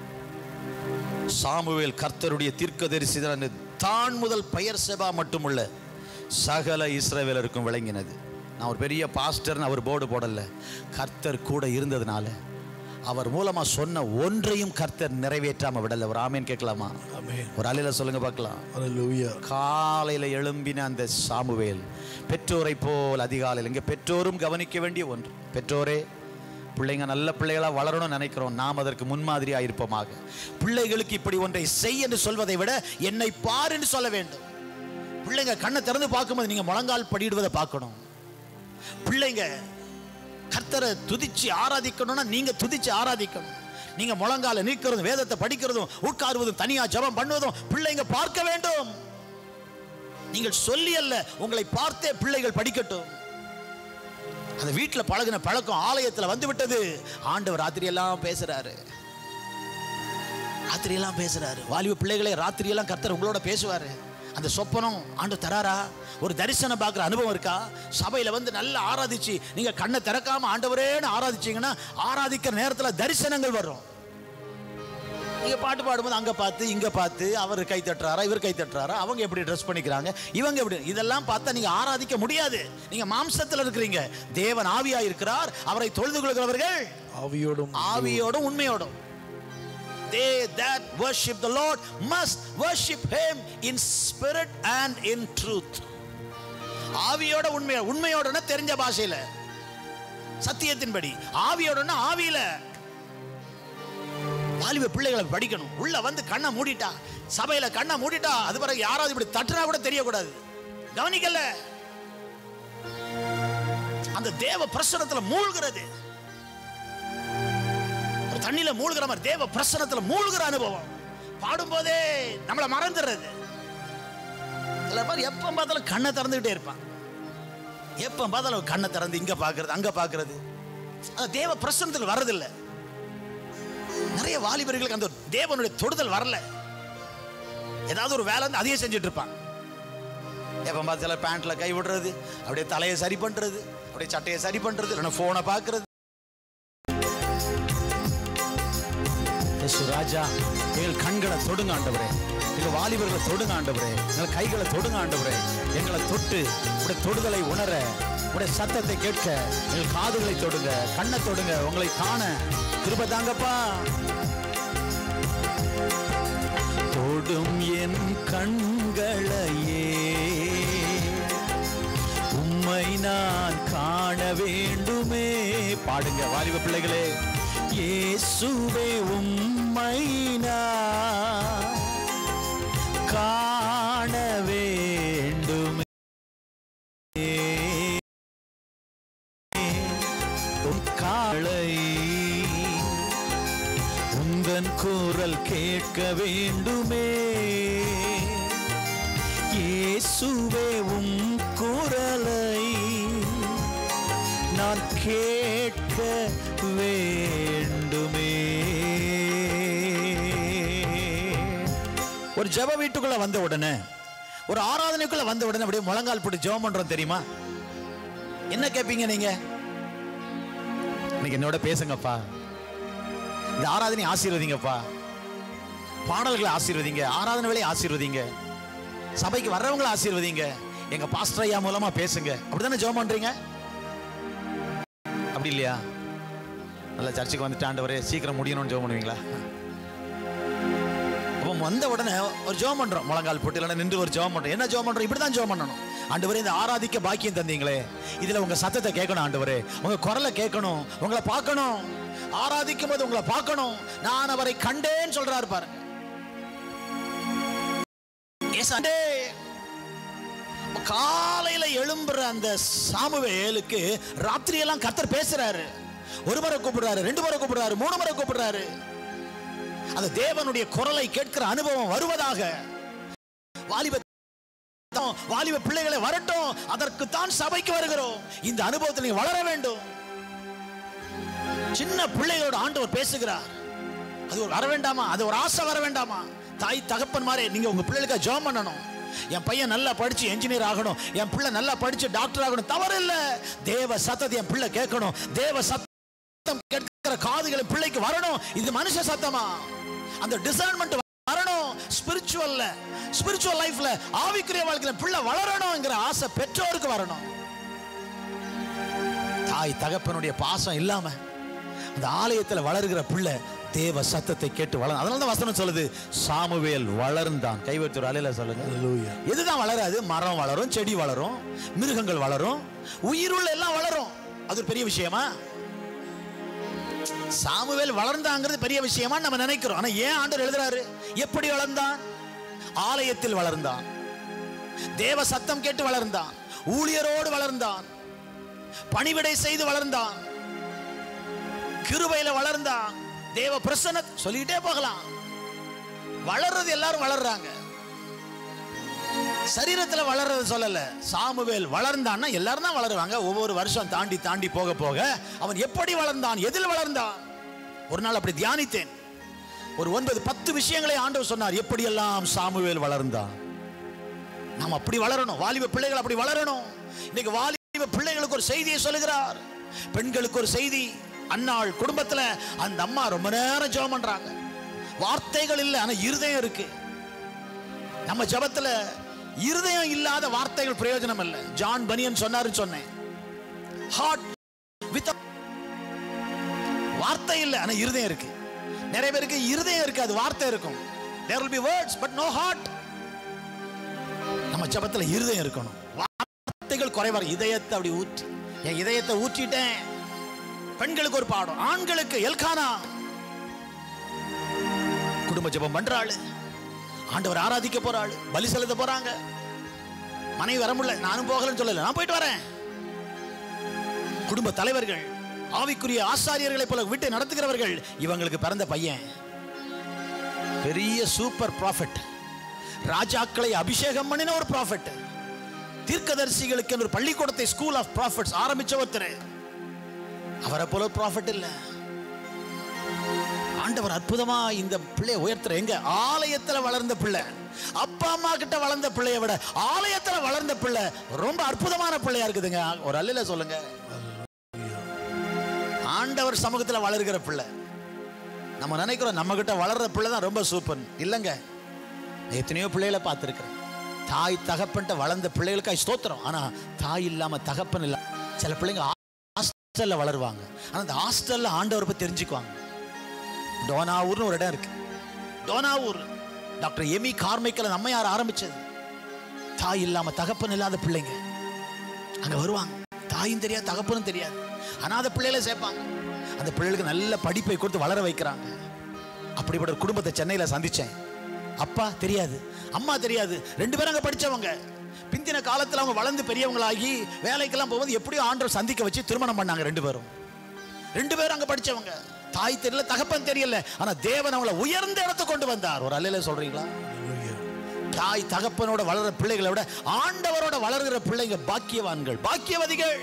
சாமுவேல் கர்த்தருடைய தீர்க்கதரிசி தான் முதல் பெயர் செபா மட்டுமுள்ள சகல இஸ்ரவேலருக்கும் விளங்கினது நான் ஒரு பெரிய பாஸ்டர்னு அவர் போர்டு போடல கர்த்தர் கூட இருந்ததுனால அவர் மூலமா சொன்ன ஒன்றையும் கர்த்தர் நிறைவேற்றாம விடல ஒரு ஆமேன் கேட்கலாமா ஒரு அலையில சொல்லுங்க பார்க்கலாம் காலையில எழும்பின அந்த சாமுவேல் பெற்றோரை போல் அதிகாலையில் இங்க பெற்றோரும் கவனிக்க வேண்டிய ஒன்று பெற்றோரே பிள்ளைங்க நல்ல பிள்ளைகளா வளரணும்னு நினைக்கிறோம் நாம் அதற்கு முன்மாதிரியா இருப்போமாக பிள்ளைகளுக்கு இப்படி ஒன்றை செய் என்று சொல்வதை விட என்னை பார் என்று சொல்ல வேண்டும் பிள்ளைங்க கண்ணை திறந்து பார்க்கும்போது நீங்க முழங்கால் படியிடுவதை பார்க்கணும் பிள்ளைங்க கர்த்தரை துதிச்சு ஆராதிக்கணும்னா நீங்க துதிச்சு ஆராதிக்கணும் நீங்க முழங்கால நீக்கிறதும் வேதத்தை படிக்கிறதும் உட்காருவதும் தனியா ஜெபம் பண்ணுவதும் பிள்ளைங்க பார்க்க வேண்டும் நீங்கள் சொல்லி அல்ல உங்களை பார்த்தே பிள்ளைகள் படிக்கட்டும் அந்த வீட்டில் பழகின பழக்கம் ஆலயத்தில் வந்து விட்டது ஆண்டவர் ராத்திரியெல்லாம் பேசுறாரு ராத்திரியெல்லாம் பேசுறாரு வாலிப பிள்ளைகளே ராத்திரியெல்லாம் கர்த்தர் உங்களோட பேசுவாரு அந்த சொப்பனம் ஆண்டு தராரா ஒரு தரிசனம் பார்க்குற அனுபவம் இருக்கா சபையில் வந்து நல்லா ஆராதிச்சு நீங்க கண்ணை திறக்காம ஆண்டவரேன்னு ஆராதிச்சீங்கன்னா ஆராதிக்கிற நேரத்தில் தரிசனங்கள் வரும் நீங்க பாட்டு பாடும்போது அங்க பார்த்து இங்க பார்த்து அவர் கை தட்டுறாரா இவர் கை தட்டுறாரா அவங்க எப்படி ட்ரெஸ் பண்ணிக்கிறாங்க இவங்க எப்படி இதெல்லாம் பார்த்தா நீங்க ஆராதிக்க முடியாது நீங்க மாம்சத்தில் இருக்கிறீங்க தேவன் ஆவியா இருக்கிறார் அவரை தொழுது கொள்கிறவர்கள் ஆவியோடும் ஆவியோடும் உண்மையோடும் they that worship the lord must worship him in spirit and in truth ஆவியோட உண்மையோட உண்மையோடனா தெரிஞ்ச பாஷையில சத்தியத்தின்படி ஆவியோடனா ஆவியில வாலிப பிள்ளைகளை படிக்கணும் உள்ள வந்து கண்ணை மூடிட்டா சபையில கண்ணை மூடிட்டா அது பிறகு யாராவது இப்படி தட்டுனா கூட தெரியக்கூடாது கவனிக்கல அந்த தேவ பிரசனத்துல மூழ்கிறது ஒரு தண்ணியில மூழ்கிற மாதிரி தேவ பிரசனத்துல மூழ்கிற அனுபவம் பாடும்போதே நம்மளை மறந்துடுறது சில பேர் எப்ப பார்த்தாலும் கண்ணை திறந்துகிட்டே இருப்பான் எப்ப பார்த்தாலும் கண்ணை திறந்து இங்க பாக்குறது அங்க பாக்குறது அந்த தேவ பிரசனத்தில் வர்றதில்லை நிறைய வாலிபர்களுக்கு அந்த தேவனுடைய தொடுதல் வரல ஏதாவது ஒரு வேலை வந்து அதையே செஞ்சுட்டு இருப்பான் எப்ப பார்த்தாலும் பேண்ட்ல கை விடுறது அப்படியே தலையை சரி பண்றது அப்படியே சட்டையை சரி பண்றது இல்லைன்னா போனை பார்க்கறது இயேசு ராஜா எங்கள் கண்களை தொடுங்க ஆண்டவரே எங்கள் வாலிபர்களை தொடுங்க ஆண்டவரே எங்கள் கைகளை தொடுங்க ஆண்டவரே எங்களை தொட்டு உடைய தொடுதலை உணர உடைய சத்தத்தை கேட்க எங்கள் காதுகளை தொடுங்க கண்ணை தொடுங்க உங்களை காண கிருப தாங்கப்பா தொடும் என் கண்களையே உம்மை நான் காண வேண்டுமே பாடுங்க வாலிப பிள்ளைகளே இயேசுவே உம்மை நான் காண வேண்டுமே உன் காலை உந்தன் குரல் கேட்க வேண்டுமே இயேசுவே உம் குரலை நான் கேட்க வேண்டுமே ஒரு ஜெப வீட்டுக்குள்ள வந்த உடனே ஒரு ஆராதனைக்குள்ள வந்த உடனே அப்படியே முழங்கால் போட்டு ஜெபம் பண்றோம் தெரியுமா என்ன கேட்பீங்க நீங்க இன்னைக்கு என்னோட பேசுங்கப்பா இந்த ஆராதனை ஆசீர்வதிங்கப்பா பாடல்களை ஆசீர்வதிங்க ஆராதனை வேலையை ஆசீர்வதிங்க சபைக்கு வர்றவங்களை ஆசீர்வதிங்க எங்க பாஸ்டர் ஐயா மூலமா பேசுங்க அப்படிதானே ஜெபம் பண்றீங்க அப்படி இல்லையா நல்ல சர்ச்சுக்கு வந்துட்டு ஆண்டவரே சீக்கிரம் முடியணும்னு ஜெபம் பண்ணுவீங்களா அப்போ வந்த உடனே ஒரு ஜெபம் பண்றோம் முழங்கால் போட்டு இல்லைன்னா நின்று ஒரு ஜெபம் பண்றோம் என்ன ஜெபம் பண்றோம் இப்படி தான் ஜெபம் பண்ணணும் ஆண்டவரே இந்த ஆராதிக்க பாக்கியம் தந்தீங்களே இதுல உங்க சத்தத்தை கேட்கணும் ஆண்டவரே உங்க குரலை கேட்கணும் உங்களை பார்க்கணும் ஆராதிக்கும் போது உங்களை பார்க்கணும் நான் அவரை கண்டேன்னு சொல்றாரு பாருங்க ஏசாண்டே காலையில எழும்புற அந்த சாமுவேலுக்கு ராத்திரி எல்லாம் கத்தர் பேசுறாரு ஒரு முறை கூப்பிடுறாரு ரெண்டு முறை கூப்பிடுறாரு மூணு முறை கூப்பிடுறாரு அந்த தேவனுடைய குரலை கேட்கிற அனுபவம் வருவதாக வாலிப வாலிப பிள்ளைகளை வரட்டும் அதற்கு தான் சபைக்கு வருகிறோம் இந்த அனுபவத்தில் நீங்க வளர வேண்டும் சின்ன பிள்ளைகளோட ஆண்டவர் பேசுகிறார் அது ஒரு வர வேண்டாமா அது ஒரு ஆசை வர வேண்டாமா தாய் தகப்பன் மாதிரி நீங்க உங்க பிள்ளைகளுக்கு ஜெபம் பண்ணணும் என் பையன் நல்லா படிச்சு என்ஜினியர் ஆகணும் என் பிள்ளை நல்லா படிச்சு டாக்டர் ஆகணும் தவறு இல்ல தேவ சத்தத்தை என் பிள்ளை கேட்கணும் தேவ சத்தம் கேட்கிற காதுகளை பிள்ளைக்கு வரணும் இது மனுஷ சத்தமா அந்த டிசைன்மெண்ட் வரணும் ஸ்பிரிச்சுவல்ல ஸ்பிரிச்சுவல் லைஃப்ல ஆவிக்குரிய வாழ்க்கையில பிள்ளை வளரணும்ங்கிற ஆசை பெற்றோருக்கு வரணும் தாய் தகப்பனுடைய பாசம் இல்லாம அந்த ஆலயத்துல வளருகிற பிள்ளை தேவ சத்தத்தை கேட்டு வளரும் அதனால தான் வசனம் சொல்லுது சாமுவேல் வளர்ந்தான் கைவச்சு ஒரு அலையில சொல்லுங்க எதுதான் வளராது மரம் வளரும் செடி வளரும் மிருகங்கள் வளரும் உயிருள்ள எல்லாம் வளரும் அது ஒரு பெரிய விஷயமா சாமுவேல் வளர்ந்தாங்கிறது பெரிய விஷயமா நம்ம நினைக்கிறோம் ஆனா ஏன் ஆண்டவர் எழுதுறாரு எப்படி வளர்ந்தான் ஆலயத்தில் வளர்ந்தான் தேவ சத்தம் கேட்டு வளர்ந்தான் ஊழியரோடு வளர்ந்தான் பணிவிடை செய்து வளர்ந்தான் கிருபையில வளர்ந்தான் தேவ பிரசன்ன சொல்லிட்டே போகலாம் வளர்றது எல்லாரும் வளர்றாங்க சரீரத்துல வளர்றது சொல்லல சாமுவேல் வளர்ந்தான்னா எல்லாரும் தான் வளருவாங்க ஒவ்வொரு வருஷம் தாண்டி தாண்டி போக போக அவன் எப்படி வளர்ந்தான் எதில் வளர்ந்தான் ஒரு நாள் அப்படி தியானித்தேன் ஒரு ஒன்பது பத்து விஷயங்களை ஆண்டவர் சொன்னார் எப்படியெல்லாம் சாமுவேல் வளர்ந்தான் நாம் அப்படி வளரணும் வாலிப பிள்ளைகள் அப்படி வளரணும் இன்னைக்கு வாலிப பிள்ளைகளுக்கு ஒரு செய்தியை சொல்லுகிறார் பெண்களுக்கு ஒரு செய்தி அன்னாள் குடும்பத்துல அந்த அம்மா ரொம்ப நேரம் ஜெபம் பண்றாங்க வார்த்தைகள் இல்லை ஆனா இருதயம் இருக்கு நம்ம ஜெபத்துல இருதயம் இல்லாத வார்த்தைகள் பிரயோஜனம் இல்லை ஜான் பனியன் சொன்னாருன்னு சொன்னேன் ஹார்ட் வித் வார்த்தை இல்லை ஆனா இருதயம் இருக்கு நிறைய பேருக்கு இருதயம் இருக்கு அது வார்த்தை இருக்கும் there will be words but no heart நம்ம ஜெபத்துல இருதயம் இருக்கணும் வார்த்தைகள் குறைவார் இதயத்தை அப்படி ஊற்றி என் இதயத்தை ஊற்றிட்டேன் பெண்களுக்கு ஒரு பாடம் ஆண்களுக்கு எல்கானா குடும்ப ஜெபம் பண்றாள் ஆண்டவர் ஆராதிக்க போறாள் பலி செலுத்த போறாங்க மனைவி வர முடியல நானும் போகலன்னு சொல்லல நான் போயிட்டு வரேன் குடும்ப தலைவர்கள் ஆவிக்குரிய ஆசாரியர்களை போல விட்டு நடத்துகிறவர்கள் இவங்களுக்கு பிறந்த பையன் பெரிய சூப்பர் ப்ராஃபட் ராஜாக்களை அபிஷேகம் பண்ணின ஒரு ப்ராஃபட் தீர்க்கதரிசிகளுக்கு ஒரு பள்ளிக்கூடத்தை ஸ்கூல் ஆஃப் ப்ராஃபட்ஸ் ஆரம்பிச்ச ஒருத்தர் அவரை போல ப்ராஃபட் இல்ல ஆண்டவர் அற்புதமா இந்த பிள்ளையை உயர்த்துற எங்க ஆலயத்துல வளர்ந்த பிள்ளை அப்பா அம்மா கிட்ட வளர்ந்த பிள்ளையை விட ஆலயத்துல வளர்ந்த பிள்ளை ரொம்ப அற்புதமான பிள்ளையா இருக்குதுங்க ஒரு அல்லல சொல்லுங்க ஆண்டவர் சமூகத்துல வளர்கிற பிள்ளை நம்ம நினைக்கிறோம் நம்ம கிட்ட வளர்ற பிள்ளை தான் ரொம்ப சூப்பர் இல்லைங்க நான் எத்தனையோ பிள்ளைகளை பார்த்துருக்கிறேன் தாய் தகப்பன்ட்ட வளர்ந்த பிள்ளைகளுக்காக ஸ்தோத்திரம் ஆனா தாய் இல்லாம தகப்பன் இல்ல சில பிள்ளைங்க ஹாஸ்டல்ல வளருவாங்க ஆனா அந்த ஹாஸ்டல்ல ஆண்டவரை பத்தி தெரிஞ்சுக்குவாங்க டோனாவூர்னு ஒரு இடம் இருக்கு டோனாவூர் டாக்டர் எமி கார்மைக்கல் நம்ம யார் ஆரம்பிச்சது தாய் இல்லாம தகப்பன் இல்லாத பிள்ளைங்க அங்க வருவாங்க தாயும் தெரியாது தகப்பனும் தெரியாது அனாதை பிள்ளைகளை சேர்ப்பாங்க அந்த பிள்ளைகளுக்கு நல்ல படிப்பை கொடுத்து வளர வைக்கிறாங்க அப்படிப்பட்ட ஒரு குடும்பத்தை சென்னையில சந்திச்சேன் அப்பா தெரியாது அம்மா தெரியாது ரெண்டு பேரும் அங்க படிச்சவங்க பிந்தின காலத்துல அவங்க வளர்ந்து பெரியவங்களாகி வேலைக்கெல்லாம் போகும்போது எப்படியோ ஆண்டவர் சந்திக்க வச்சு திருமணம் பண்ணாங்க ரெண்டு பேரும் ரெண்டு பேரும் அங்க படிச்சவங்க தாய் தெரியல தகப்பன் தெரியல ஆனா தேவன் அவங்கள உயர்ந்த இடத்துக்கு கொண்டு வந்தார் ஒரு அல்லையில சொல்றீங்களா தாய் தகப்பனோட வளர்ற பிள்ளைகளை விட ஆண்டவரோட வளர்கிற பிள்ளைங்க பாக்கியவான்கள் பாக்கியவதிகள்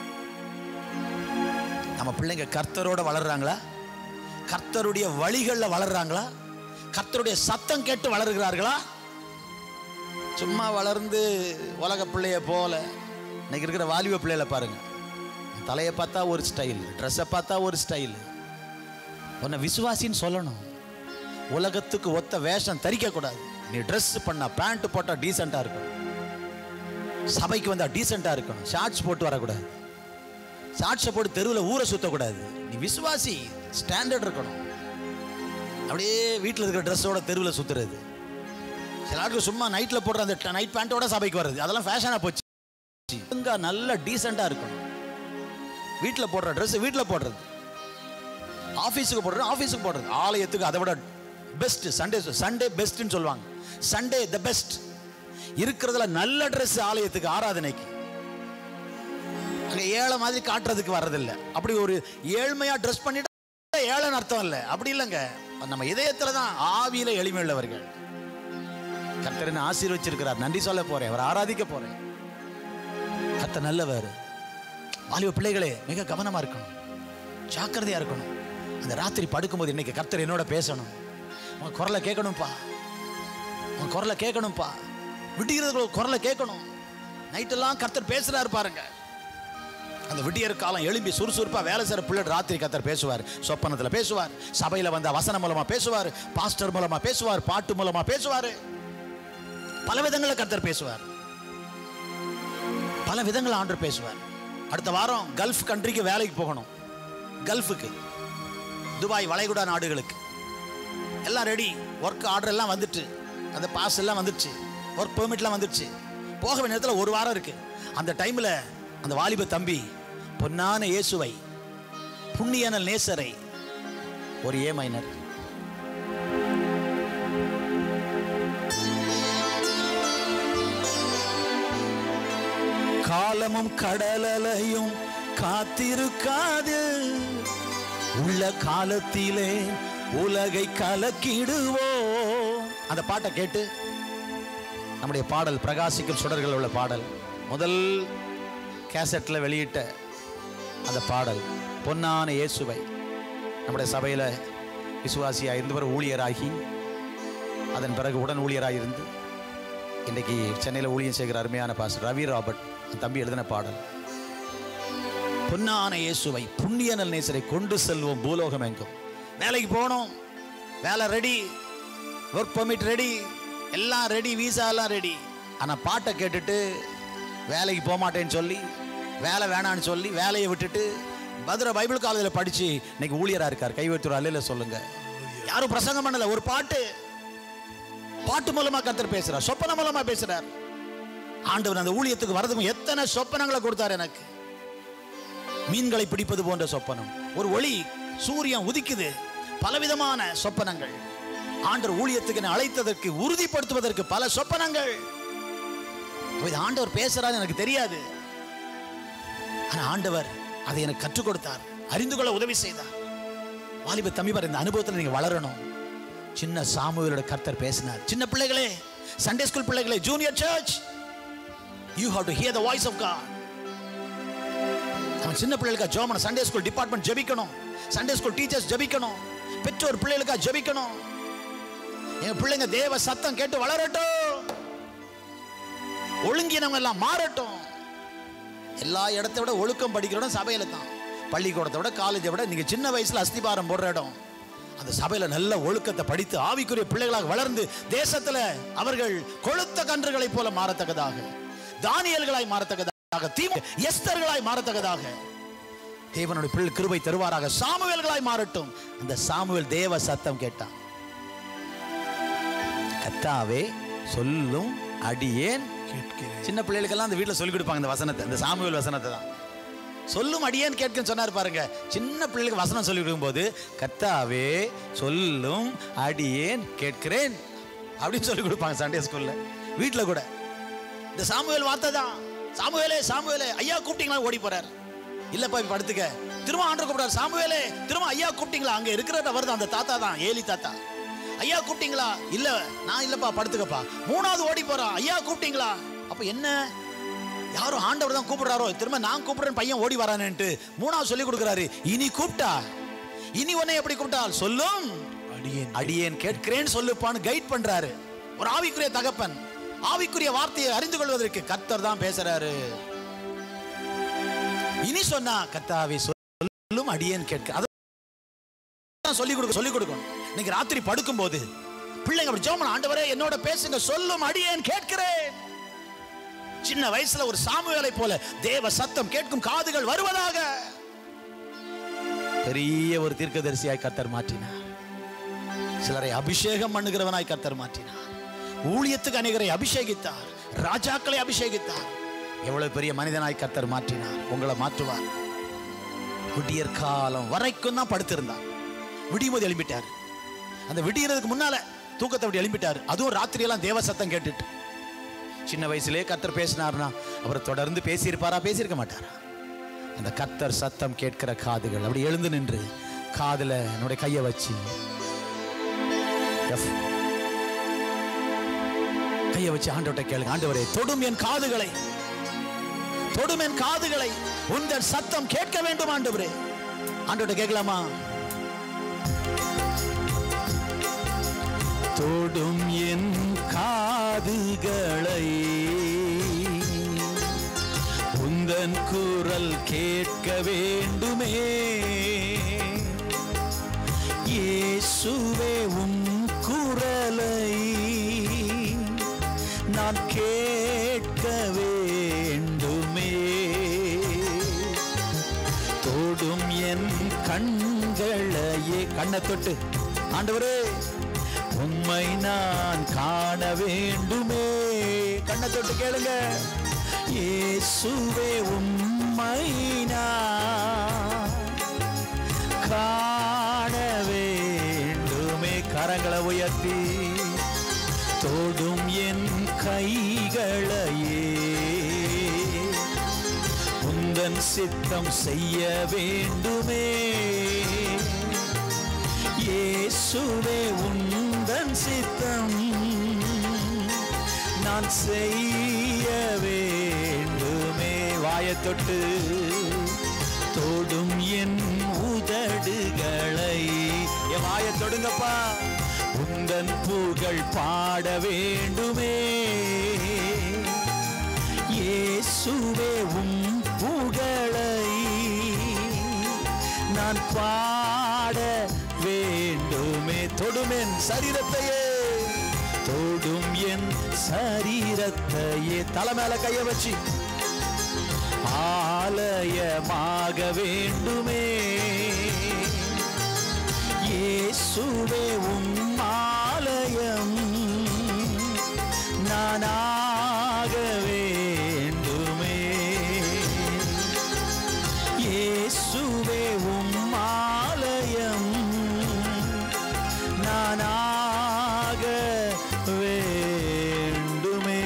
நம்ம பிள்ளைங்க கர்த்தரோட வளர்றாங்களா கர்த்தருடைய வழிகளில் வளர்றாங்களா கர்த்தருடைய சத்தம் கேட்டு வளர்கிறார்களா சும்மா வளர்ந்து உலக பிள்ளைய போல இன்னைக்கு இருக்கிற வாலிப பிள்ளைகளை பாருங்க தலையை பார்த்தா ஒரு ஸ்டைல் ட்ரெஸ்ஸை பார்த்தா ஒரு ஸ்டைல் உன்னை விசுவாசின்னு சொல்லணும் உலகத்துக்கு ஒத்த வேஷம் தரிக்கக்கூடாது நீ ட்ரெஸ் பண்ணா பேண்ட் போட்டா டீசெண்டாக இருக்கணும் சபைக்கு வந்தா டீசெண்டாக இருக்கணும் ஷார்ட்ஸ் போட்டு வரக்கூடாது ஷார்ட்ஸை போட்டு தெருவில் ஊரை சுற்றக்கூடாது நீ விசுவாசி ஸ்டாண்டர்ட் இருக்கணும் அப்படியே வீட்டில் இருக்கிற ட்ரெஸ்ஸோட தெருவில் சுற்றுறது சில ஆட்கள் சும்மா நைட்டில் போடுற அந்த நைட் பேண்ட்டோட சபைக்கு வர்றது அதெல்லாம் ஃபேஷனாக போச்சு ஒழுங்கா நல்ல டீசெண்டாக இருக்கணும் வீட்டில் போடுற ட்ரெஸ் வீட்டில் போடுறது ஆஃபீஸுக்கு போடுறது ஆஃபீஸுக்கு போடுறது ஆலயத்துக்கு அதை விட பெஸ்ட் சண்டே சண்டே பெஸ்ட்னு சொல்லுவாங்க சண்டே த பெஸ்ட் இருக்கிறதுல நல்ல Dress ஆலயத்துக்கு ஆராதனைக்கு அங்க ஏழை மாதிரி காட்டுறதுக்கு வர்றதில்ல அப்படி ஒரு ஏழ்மையா ட்ரெஸ் பண்ணிட்டு ஏழைன்னு அர்த்தம் இல்லை அப்படி இல்லைங்க நம்ம இதயத்துல தான் ஆவியில எளிமை உள்ளவர்கள் கர்த்தரனை ஆசீர்வச்சிருக்கிறார் நன்றி சொல்ல போறேன் அவர் ஆராதிக்க போறேன் கர்த்தர் நல்லவர் வாலிப பிள்ளைகளே மிக கவனமா இருக்கணும் ஜாக்கிரதையா இருக்கணும் அந்த ராத்திரி படுக்கும்போது இன்னைக்கு கர்த்தர் என்னோட பேசணும் உன் குரலை கேட்கணும்ப்பா உன் குரலை கேட்கணும்ப்பா விடிகிறதுக்கு குரலை கேட்கணும் நைட்டெல்லாம் கர்த்தர் பேசுறாரு பாருங்க அந்த விடியற் காலம் எழும்பி சுறுசுறுப்பா வேலை செய்யற பிள்ளை ராத்திரி கர்த்தர் பேசுவார் சொப்பனத்துல பேசுவார் சபையில வந்த வசனம் மூலமா பேசுவார் பாஸ்டர் மூலமா பேசுவார் பாட்டு மூலமா பேசுவார் பல விதங்களில் கர்த்தர் பேசுவார் பல விதங்கள் ஆண்டு பேசுவார் அடுத்த வாரம் கல்ஃப் கண்ட்ரிக்கு வேலைக்கு போகணும் கல்ஃபுக்கு துபாய் வளைகுடா நாடுகளுக்கு எல்லாம் ரெடி ஒர்க் ஆர்டர் எல்லாம் வந்துட்டு அந்த பாஸ் எல்லாம் வந்துடுச்சு ஒர்க் பெர்மிட்லாம் வந்துடுச்சு போக வேண்டிய நேரத்தில் ஒரு வாரம் இருக்கு அந்த டைம்ல அந்த வாலிப தம்பி பொன்னான இயேசுவை புண்ணியனல் நேசரை ஒரு ஏ மைனர் காலமும் கடலலையும் காத்திருக்காது உள்ள காலத்திலே உலகை கலக்கிடுவோம் அந்த பாட்டை கேட்டு நம்முடைய பாடல் பிரகாசிக்கும் சுடர்கள் உள்ள பாடல் முதல் கேசட்டில் வெளியிட்ட அந்த பாடல் பொன்னான இயேசுவை நம்முடைய சபையில் விசுவாசியாக இருந்தவர் ஊழியராகி அதன் பிறகு உடன் ஊழியராக இருந்து இன்றைக்கு சென்னையில் ஊழியம் செய்கிற அருமையான பாஸ்டர் ரவி ராபர்ட் அந்த தம்பி எழுதின பாடல் பொன்னான இயேசுவை புண்ணியனல் நேசரை கொண்டு செல்வோம் பூலோகம் எங்கும் வேலைக்கு போகணும் வேலை ரெடி ஒர்க் பெர்மிட் ரெடி எல்லாம் ரெடி வீசா எல்லாம் ரெடி ஆனால் பாட்டை கேட்டுட்டு வேலைக்கு போக மாட்டேன்னு சொல்லி வேலை வேணான்னு சொல்லி வேலையை விட்டுட்டு பத்ர பைபிள் காலேஜில் படித்து இன்னைக்கு ஊழியராக இருக்கார் கைவெடுத்துற அல்லையில சொல்லுங்க யாரும் பிரசங்கம் பண்ணல ஒரு பாட்டு பாட்டு மூலமா கர்த்தர் பேசுறார் சொப்பன மூலமா பேசுறார் ஆண்டவர் அந்த ஊழியத்துக்கு வரதுக்கு எத்தனை சொப்பனங்களை கொடுத்தார் எனக்கு மீன்களை பிடிப்பது போன்ற சொப்பனம் ஒரு ஒளி சூரியன் உதிக்குது பலவிதமான சொப்பனங்கள் ஆண்டவர் ஊழியத்துக்கு என்னை அழைத்ததற்கு உறுதிப்படுத்துவதற்கு பல சொப்பனங்கள் அப்ப இது ஆண்டவர் பேசுறாரு எனக்கு தெரியாது ஆனா ஆண்டவர் அதை எனக்கு கற்றுக் கொடுத்தார் அறிந்து கொள்ள உதவி செய்தார் வாலிப தம்பி பாரு, இந்த அனுபவத்தில் நீங்க வளரணும் சின்ன சாமுவேலோட கர்த்தர் பேசினார் சின்ன பிள்ளைகளே சண்டே ஸ்கூல் பிள்ளைகளே junior church you have to hear the voice of God அவன் சின்ன பிள்ளைகளுக்கா ஜோமன சண்டே ஸ்கூல் டிபார்ட்மெண்ட் ஜெபிக்கணும் சண்டே ஸ்கூல் டீச்சர்ஸ் ஜெபிக்கணும் பெற்றோர் பிள்ளைகளுக்கா ஜெபிக்கணும் என் பிள்ளைங்க தேவ சத்தம் கேட்டு வளரட்டும் ஒழுங்கினவங்க எல்லாம் மாறட்டும் எல்லா இடத்தை விட ஒழுக்கம் படிக்கிற இடம் சபையில தான் பள்ளிக்கூடத்தை விட காலேஜை விட நீங்க சின்ன வயசுல அஸ்திபாரம் போடுற இடம் அந்த சபையில நல்ல ஒழுக்கத்தை படித்து ஆவிக்குரிய பிள்ளைகளாக வளர்ந்து தேசத்துல அவர்கள் கொழுத்த கன்றுகளைப் போல மாறத்தக்கதாக தானியல்களாய் மாறத்தக்கதாக தீமு எஸ்தர்களாய் மாறத்தக்கதாக தேவனுடைய பிள்ளை கிருபை தருவாராக சாமுவேல்களாய் மாறட்டும் அந்த சாமுவேல் தேவ சத்தம் கேட்டான் கத்தாவே சொல்லும் அடியேன் கேட்கிறேன் சின்ன பிள்ளைகளுக்கெல்லாம் அந்த வீட்டில் சொல்லி கொடுப்பாங்க இந்த வசனத்தை இந்த சாமுவேல் வசனத்தை தான் சொல்லும் அடியேன் கேட்கன்னு சொன்னார் பாருங்க சின்ன பிள்ளைகளுக்கு வசனம் சொல்லி கொடுக்கும்போது கத்தாவே சொல்லும் அடியேன் கேட்கிறேன் அப்படின்னு சொல்லி கொடுப்பாங்க சண்டே ஸ்கூல்ல வீட்டில் கூட இந்த சாமுவேல் வார்த்தை தான் சாமுவேலே சாமுவேலே ஐயா கூப்பிட்டீங்களா ஓடி போறார் இல்லப்பா இப்ப படுத்துக்க திரும்ப ஆண்டர் கூப்பிடாரு சாமுவேலே திரும்ப ஐயா கூப்பிட்டீங்களா அங்க இருக்கிற வருது அந்த தாத்தா தான் ஏலி தாத்தா ஐயா கூப்பிட்டீங்களா இல்ல நான் இல்லப்பா படுத்துக்கப்பா மூணாவது ஓடி போறான் ஐயா கூப்பிட்டீங்களா அப்ப என்ன யாரும் ஆண்டவர் தான் கூப்பிடுறாரோ திரும்ப நான் கூப்பிடுறேன் பையன் ஓடி வரானேன்ட்டு மூணாவது சொல்லி கொடுக்குறாரு இனி கூப்பிட்டா இனி உன்னை எப்படி கூப்பிட்டால் சொல்லும் அடியேன் அடியேன் கேட்கிறேன் சொல்லுப்பான்னு கைட் பண்றாரு ஒரு ஆவிக்குரிய தகப்பன் ஆவிக்குரிய வார்த்தையை அறிந்து கொள்வதற்கு கர்த்தர் தான் பேசுறாரு இனி சொன்னா கர்த்தாவே சொல்லும் அடியேன் கேட்க அதான் சொல்லி கொடுக்க சொல்லி கொடுக்கணும் இன்னைக்கு ராத்திரி படுக்கும்போது பிள்ளைங்க அப்படி ஜோமன் ஆண்டவரே என்னோட பேசுங்க சொல்லும் அடியேன் கேட்கிறேன் சின்ன வயசுல ஒரு சாமுவேலை போல தேவ சத்தம் கேட்கும் காதுகள் வருவதாக பெரிய ஒரு தீர்க்கதரிசியாய் கர்த்தர் மாற்றினார் சிலரை அபிஷேகம் பண்ணுகிறவனாய் கர்த்தர் மாற்றினார் ஊழியத்துக்கு அநேகரை அபிஷேகித்தார் ராஜாக்களை அபிஷேகித்தார் எவ்வளவு பெரிய மனிதனாய் கர்த்தர் மாற்றினார் உங்களை மாற்றுவார் விடியற் காலம் வரைக்கும் தான் படுத்திருந்தார் விடியும் போது எழும்பிட்டார் அந்த விடியறதுக்கு முன்னால தூக்கத்தை விட்டு எழும்பிட்டார் அதுவும் ராத்திரியெல்லாம் தேவ சத்தம் கேட்டுட்டு சின்ன வயசுலயே கத்தர் பேசினார்னா அவர் தொடர்ந்து பேசியிருப்பாரா பேசியிருக்க மாட்டாரா அந்த கத்தர் சத்தம் கேட்கிற காதுகள் அப்படி எழுந்து நின்று காதுல என்னுடைய கையை வச்சு F. கையை வச்சு ஆண்டவர்கிட்ட கேளுங்க ஆண்டவரே தொடும் என் காதுகளை தொடும் என் காதுகளை உங்கள் சத்தம் கேட்க வேண்டும் ஆண்டவரே ஆண்டவர்கிட்ட கேட்கலாமா தொடும் என் காதுகளை உந்தன் குரல் கேட்க வேண்டுமே இயேசுவே உம் குரலை நான் கேட்க வேண்டுமே தொடும் என் கண்களையே கண்ணை தொட்டு ஆண்டவரே உம்மை நான் காண வேண்டுமே கண்ணை தொட்டு கேளுங்க இயேசுவே உம்மை நான் காண வேண்டுமே கரங்களை உயர்த்தி தொடும் என் கைகளையே உந்தன் சித்தம் செய்ய வேண்டுமே இயேசுவே உந்தன் சித்தம் நான் செய்ய வேண்டுமே வாயத் தொட்டு தொடும் என் உதடுகளை என் வாயை தொடுங்கப்பா உந்தன் புகழ் பாட வேண்டுமே இயேசுவே உம் புகழை நான் பாட வேண்டுமே தொடுமென் சரீரத்தையே தொடும் என் சரீரத்தையே தலை மேல கைய வச்சு ஆலயமாக வேண்டுமே இயேசுவே உம் ஆலயம் நானாக வேண்டுமே இயேசுவே உம் ஆலயம் நானாக வேண்டுமே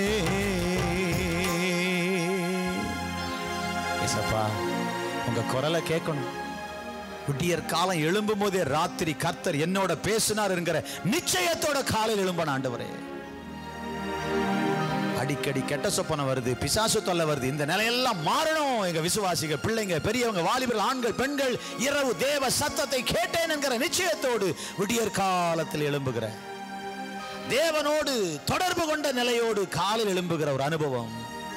ஏசப்பா உங்க குரலை கேட்கணும் விடியற் காலம் எழும்பும் போதே ராத்திரி கர்த்தர் என்னோட பேசினார் என்கிற நிச்சயத்தோட காலையில் எழும்பன ஆண்டவரே அடிக்கடி கெட்ட சொப்பனம் வருது பிசாசு தொல்லை வருது இந்த நிலையெல்லாம் மாறணும் எங்க விசுவாசிகள் பிள்ளைங்க பெரியவங்க வாலிபர்கள் ஆண்கள் பெண்கள் இரவு தேவ சத்தத்தை கேட்டேன் என்கிற நிச்சயத்தோடு விடியற் காலத்தில் எழும்புகிற தேவனோடு தொடர்பு கொண்ட நிலையோடு காலில் எழும்புகிற ஒரு அனுபவம்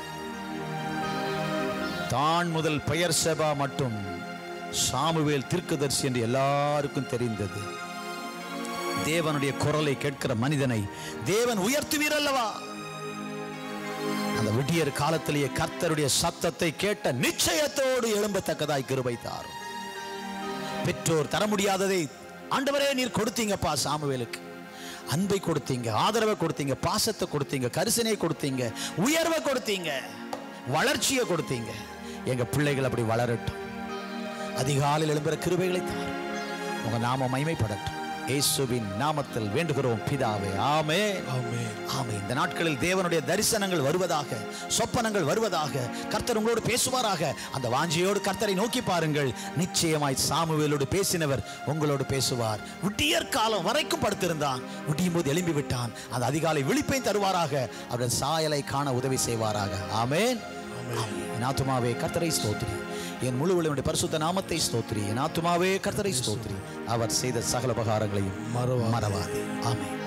தான் முதல் பெயர் செபா மட்டும் சாமுவேல் தீர்க்கதரிசி என்று எல்லாருக்கும் தெரிந்தது தேவனுடைய குரலை கேட்கிற மனிதனை தேவன் உயர்த்துவீர் அல்லவா அந்த விடியற் காலத்திலேயே கர்த்தருடைய சத்தத்தை கேட்ட நிச்சயத்தோடு எழும்பத்தக்கதாய் கிருபை தாரும் பெற்றோர் தர முடியாததை ஆண்டவரே நீர் கொடுத்தீங்கப்பா சாமுவேலுக்கு அன்பை கொடுத்தீங்க ஆதரவை கொடுத்தீங்க பாசத்தை கொடுத்தீங்க கரிசனை கொடுத்தீங்க உயர்வை கொடுத்தீங்க வளர்ச்சியை கொடுத்தீங்க எங்க பிள்ளைகள் அப்படி வளரட்டும் அதிகாலையில் எழும்புற கிருபைகளை தாரும் உங்க நாம மைமைப்படட்டும் இயேசுவின் நாமத்தில் வேண்டுகிறோம் பிதாவே ஆமே ஆமென். ஆமே இந்த நாட்களில் தேவனுடைய தரிசனங்கள் வருவதாக சொப்பனங்கள் வருவதாக கர்த்தர் உங்களோடு பேசுவாராக அந்த வாஞ்சியோடு கர்த்தரை நோக்கி பாருங்கள் நிச்சயமாய் சாமுவேலோடு பேசினவர் உங்களோடு பேசுவார் விட்டியற் காலம் வரைக்கும் படுத்திருந்தான் விட்டியும் போது எழும்பி விட்டான் அந்த அதிகாலை விழிப்பை தருவாராக அவர்கள் சாயலை காண உதவி செய்வாராக ஆமென் ஆமென். என் ஆத்துமாவே கர்த்தரை ஸ்தோத்திரி என் முழு உள்ளவனுடைய பரிசுத்த நாமத்தை ஸ்தோத்திரி என் ஆத்துமாவே கர்த்தரை ஸ்தோத்திரி அவர் செய்த சகல உபகாரங்களையும் மறவாதே. மறவாதே ஆமென்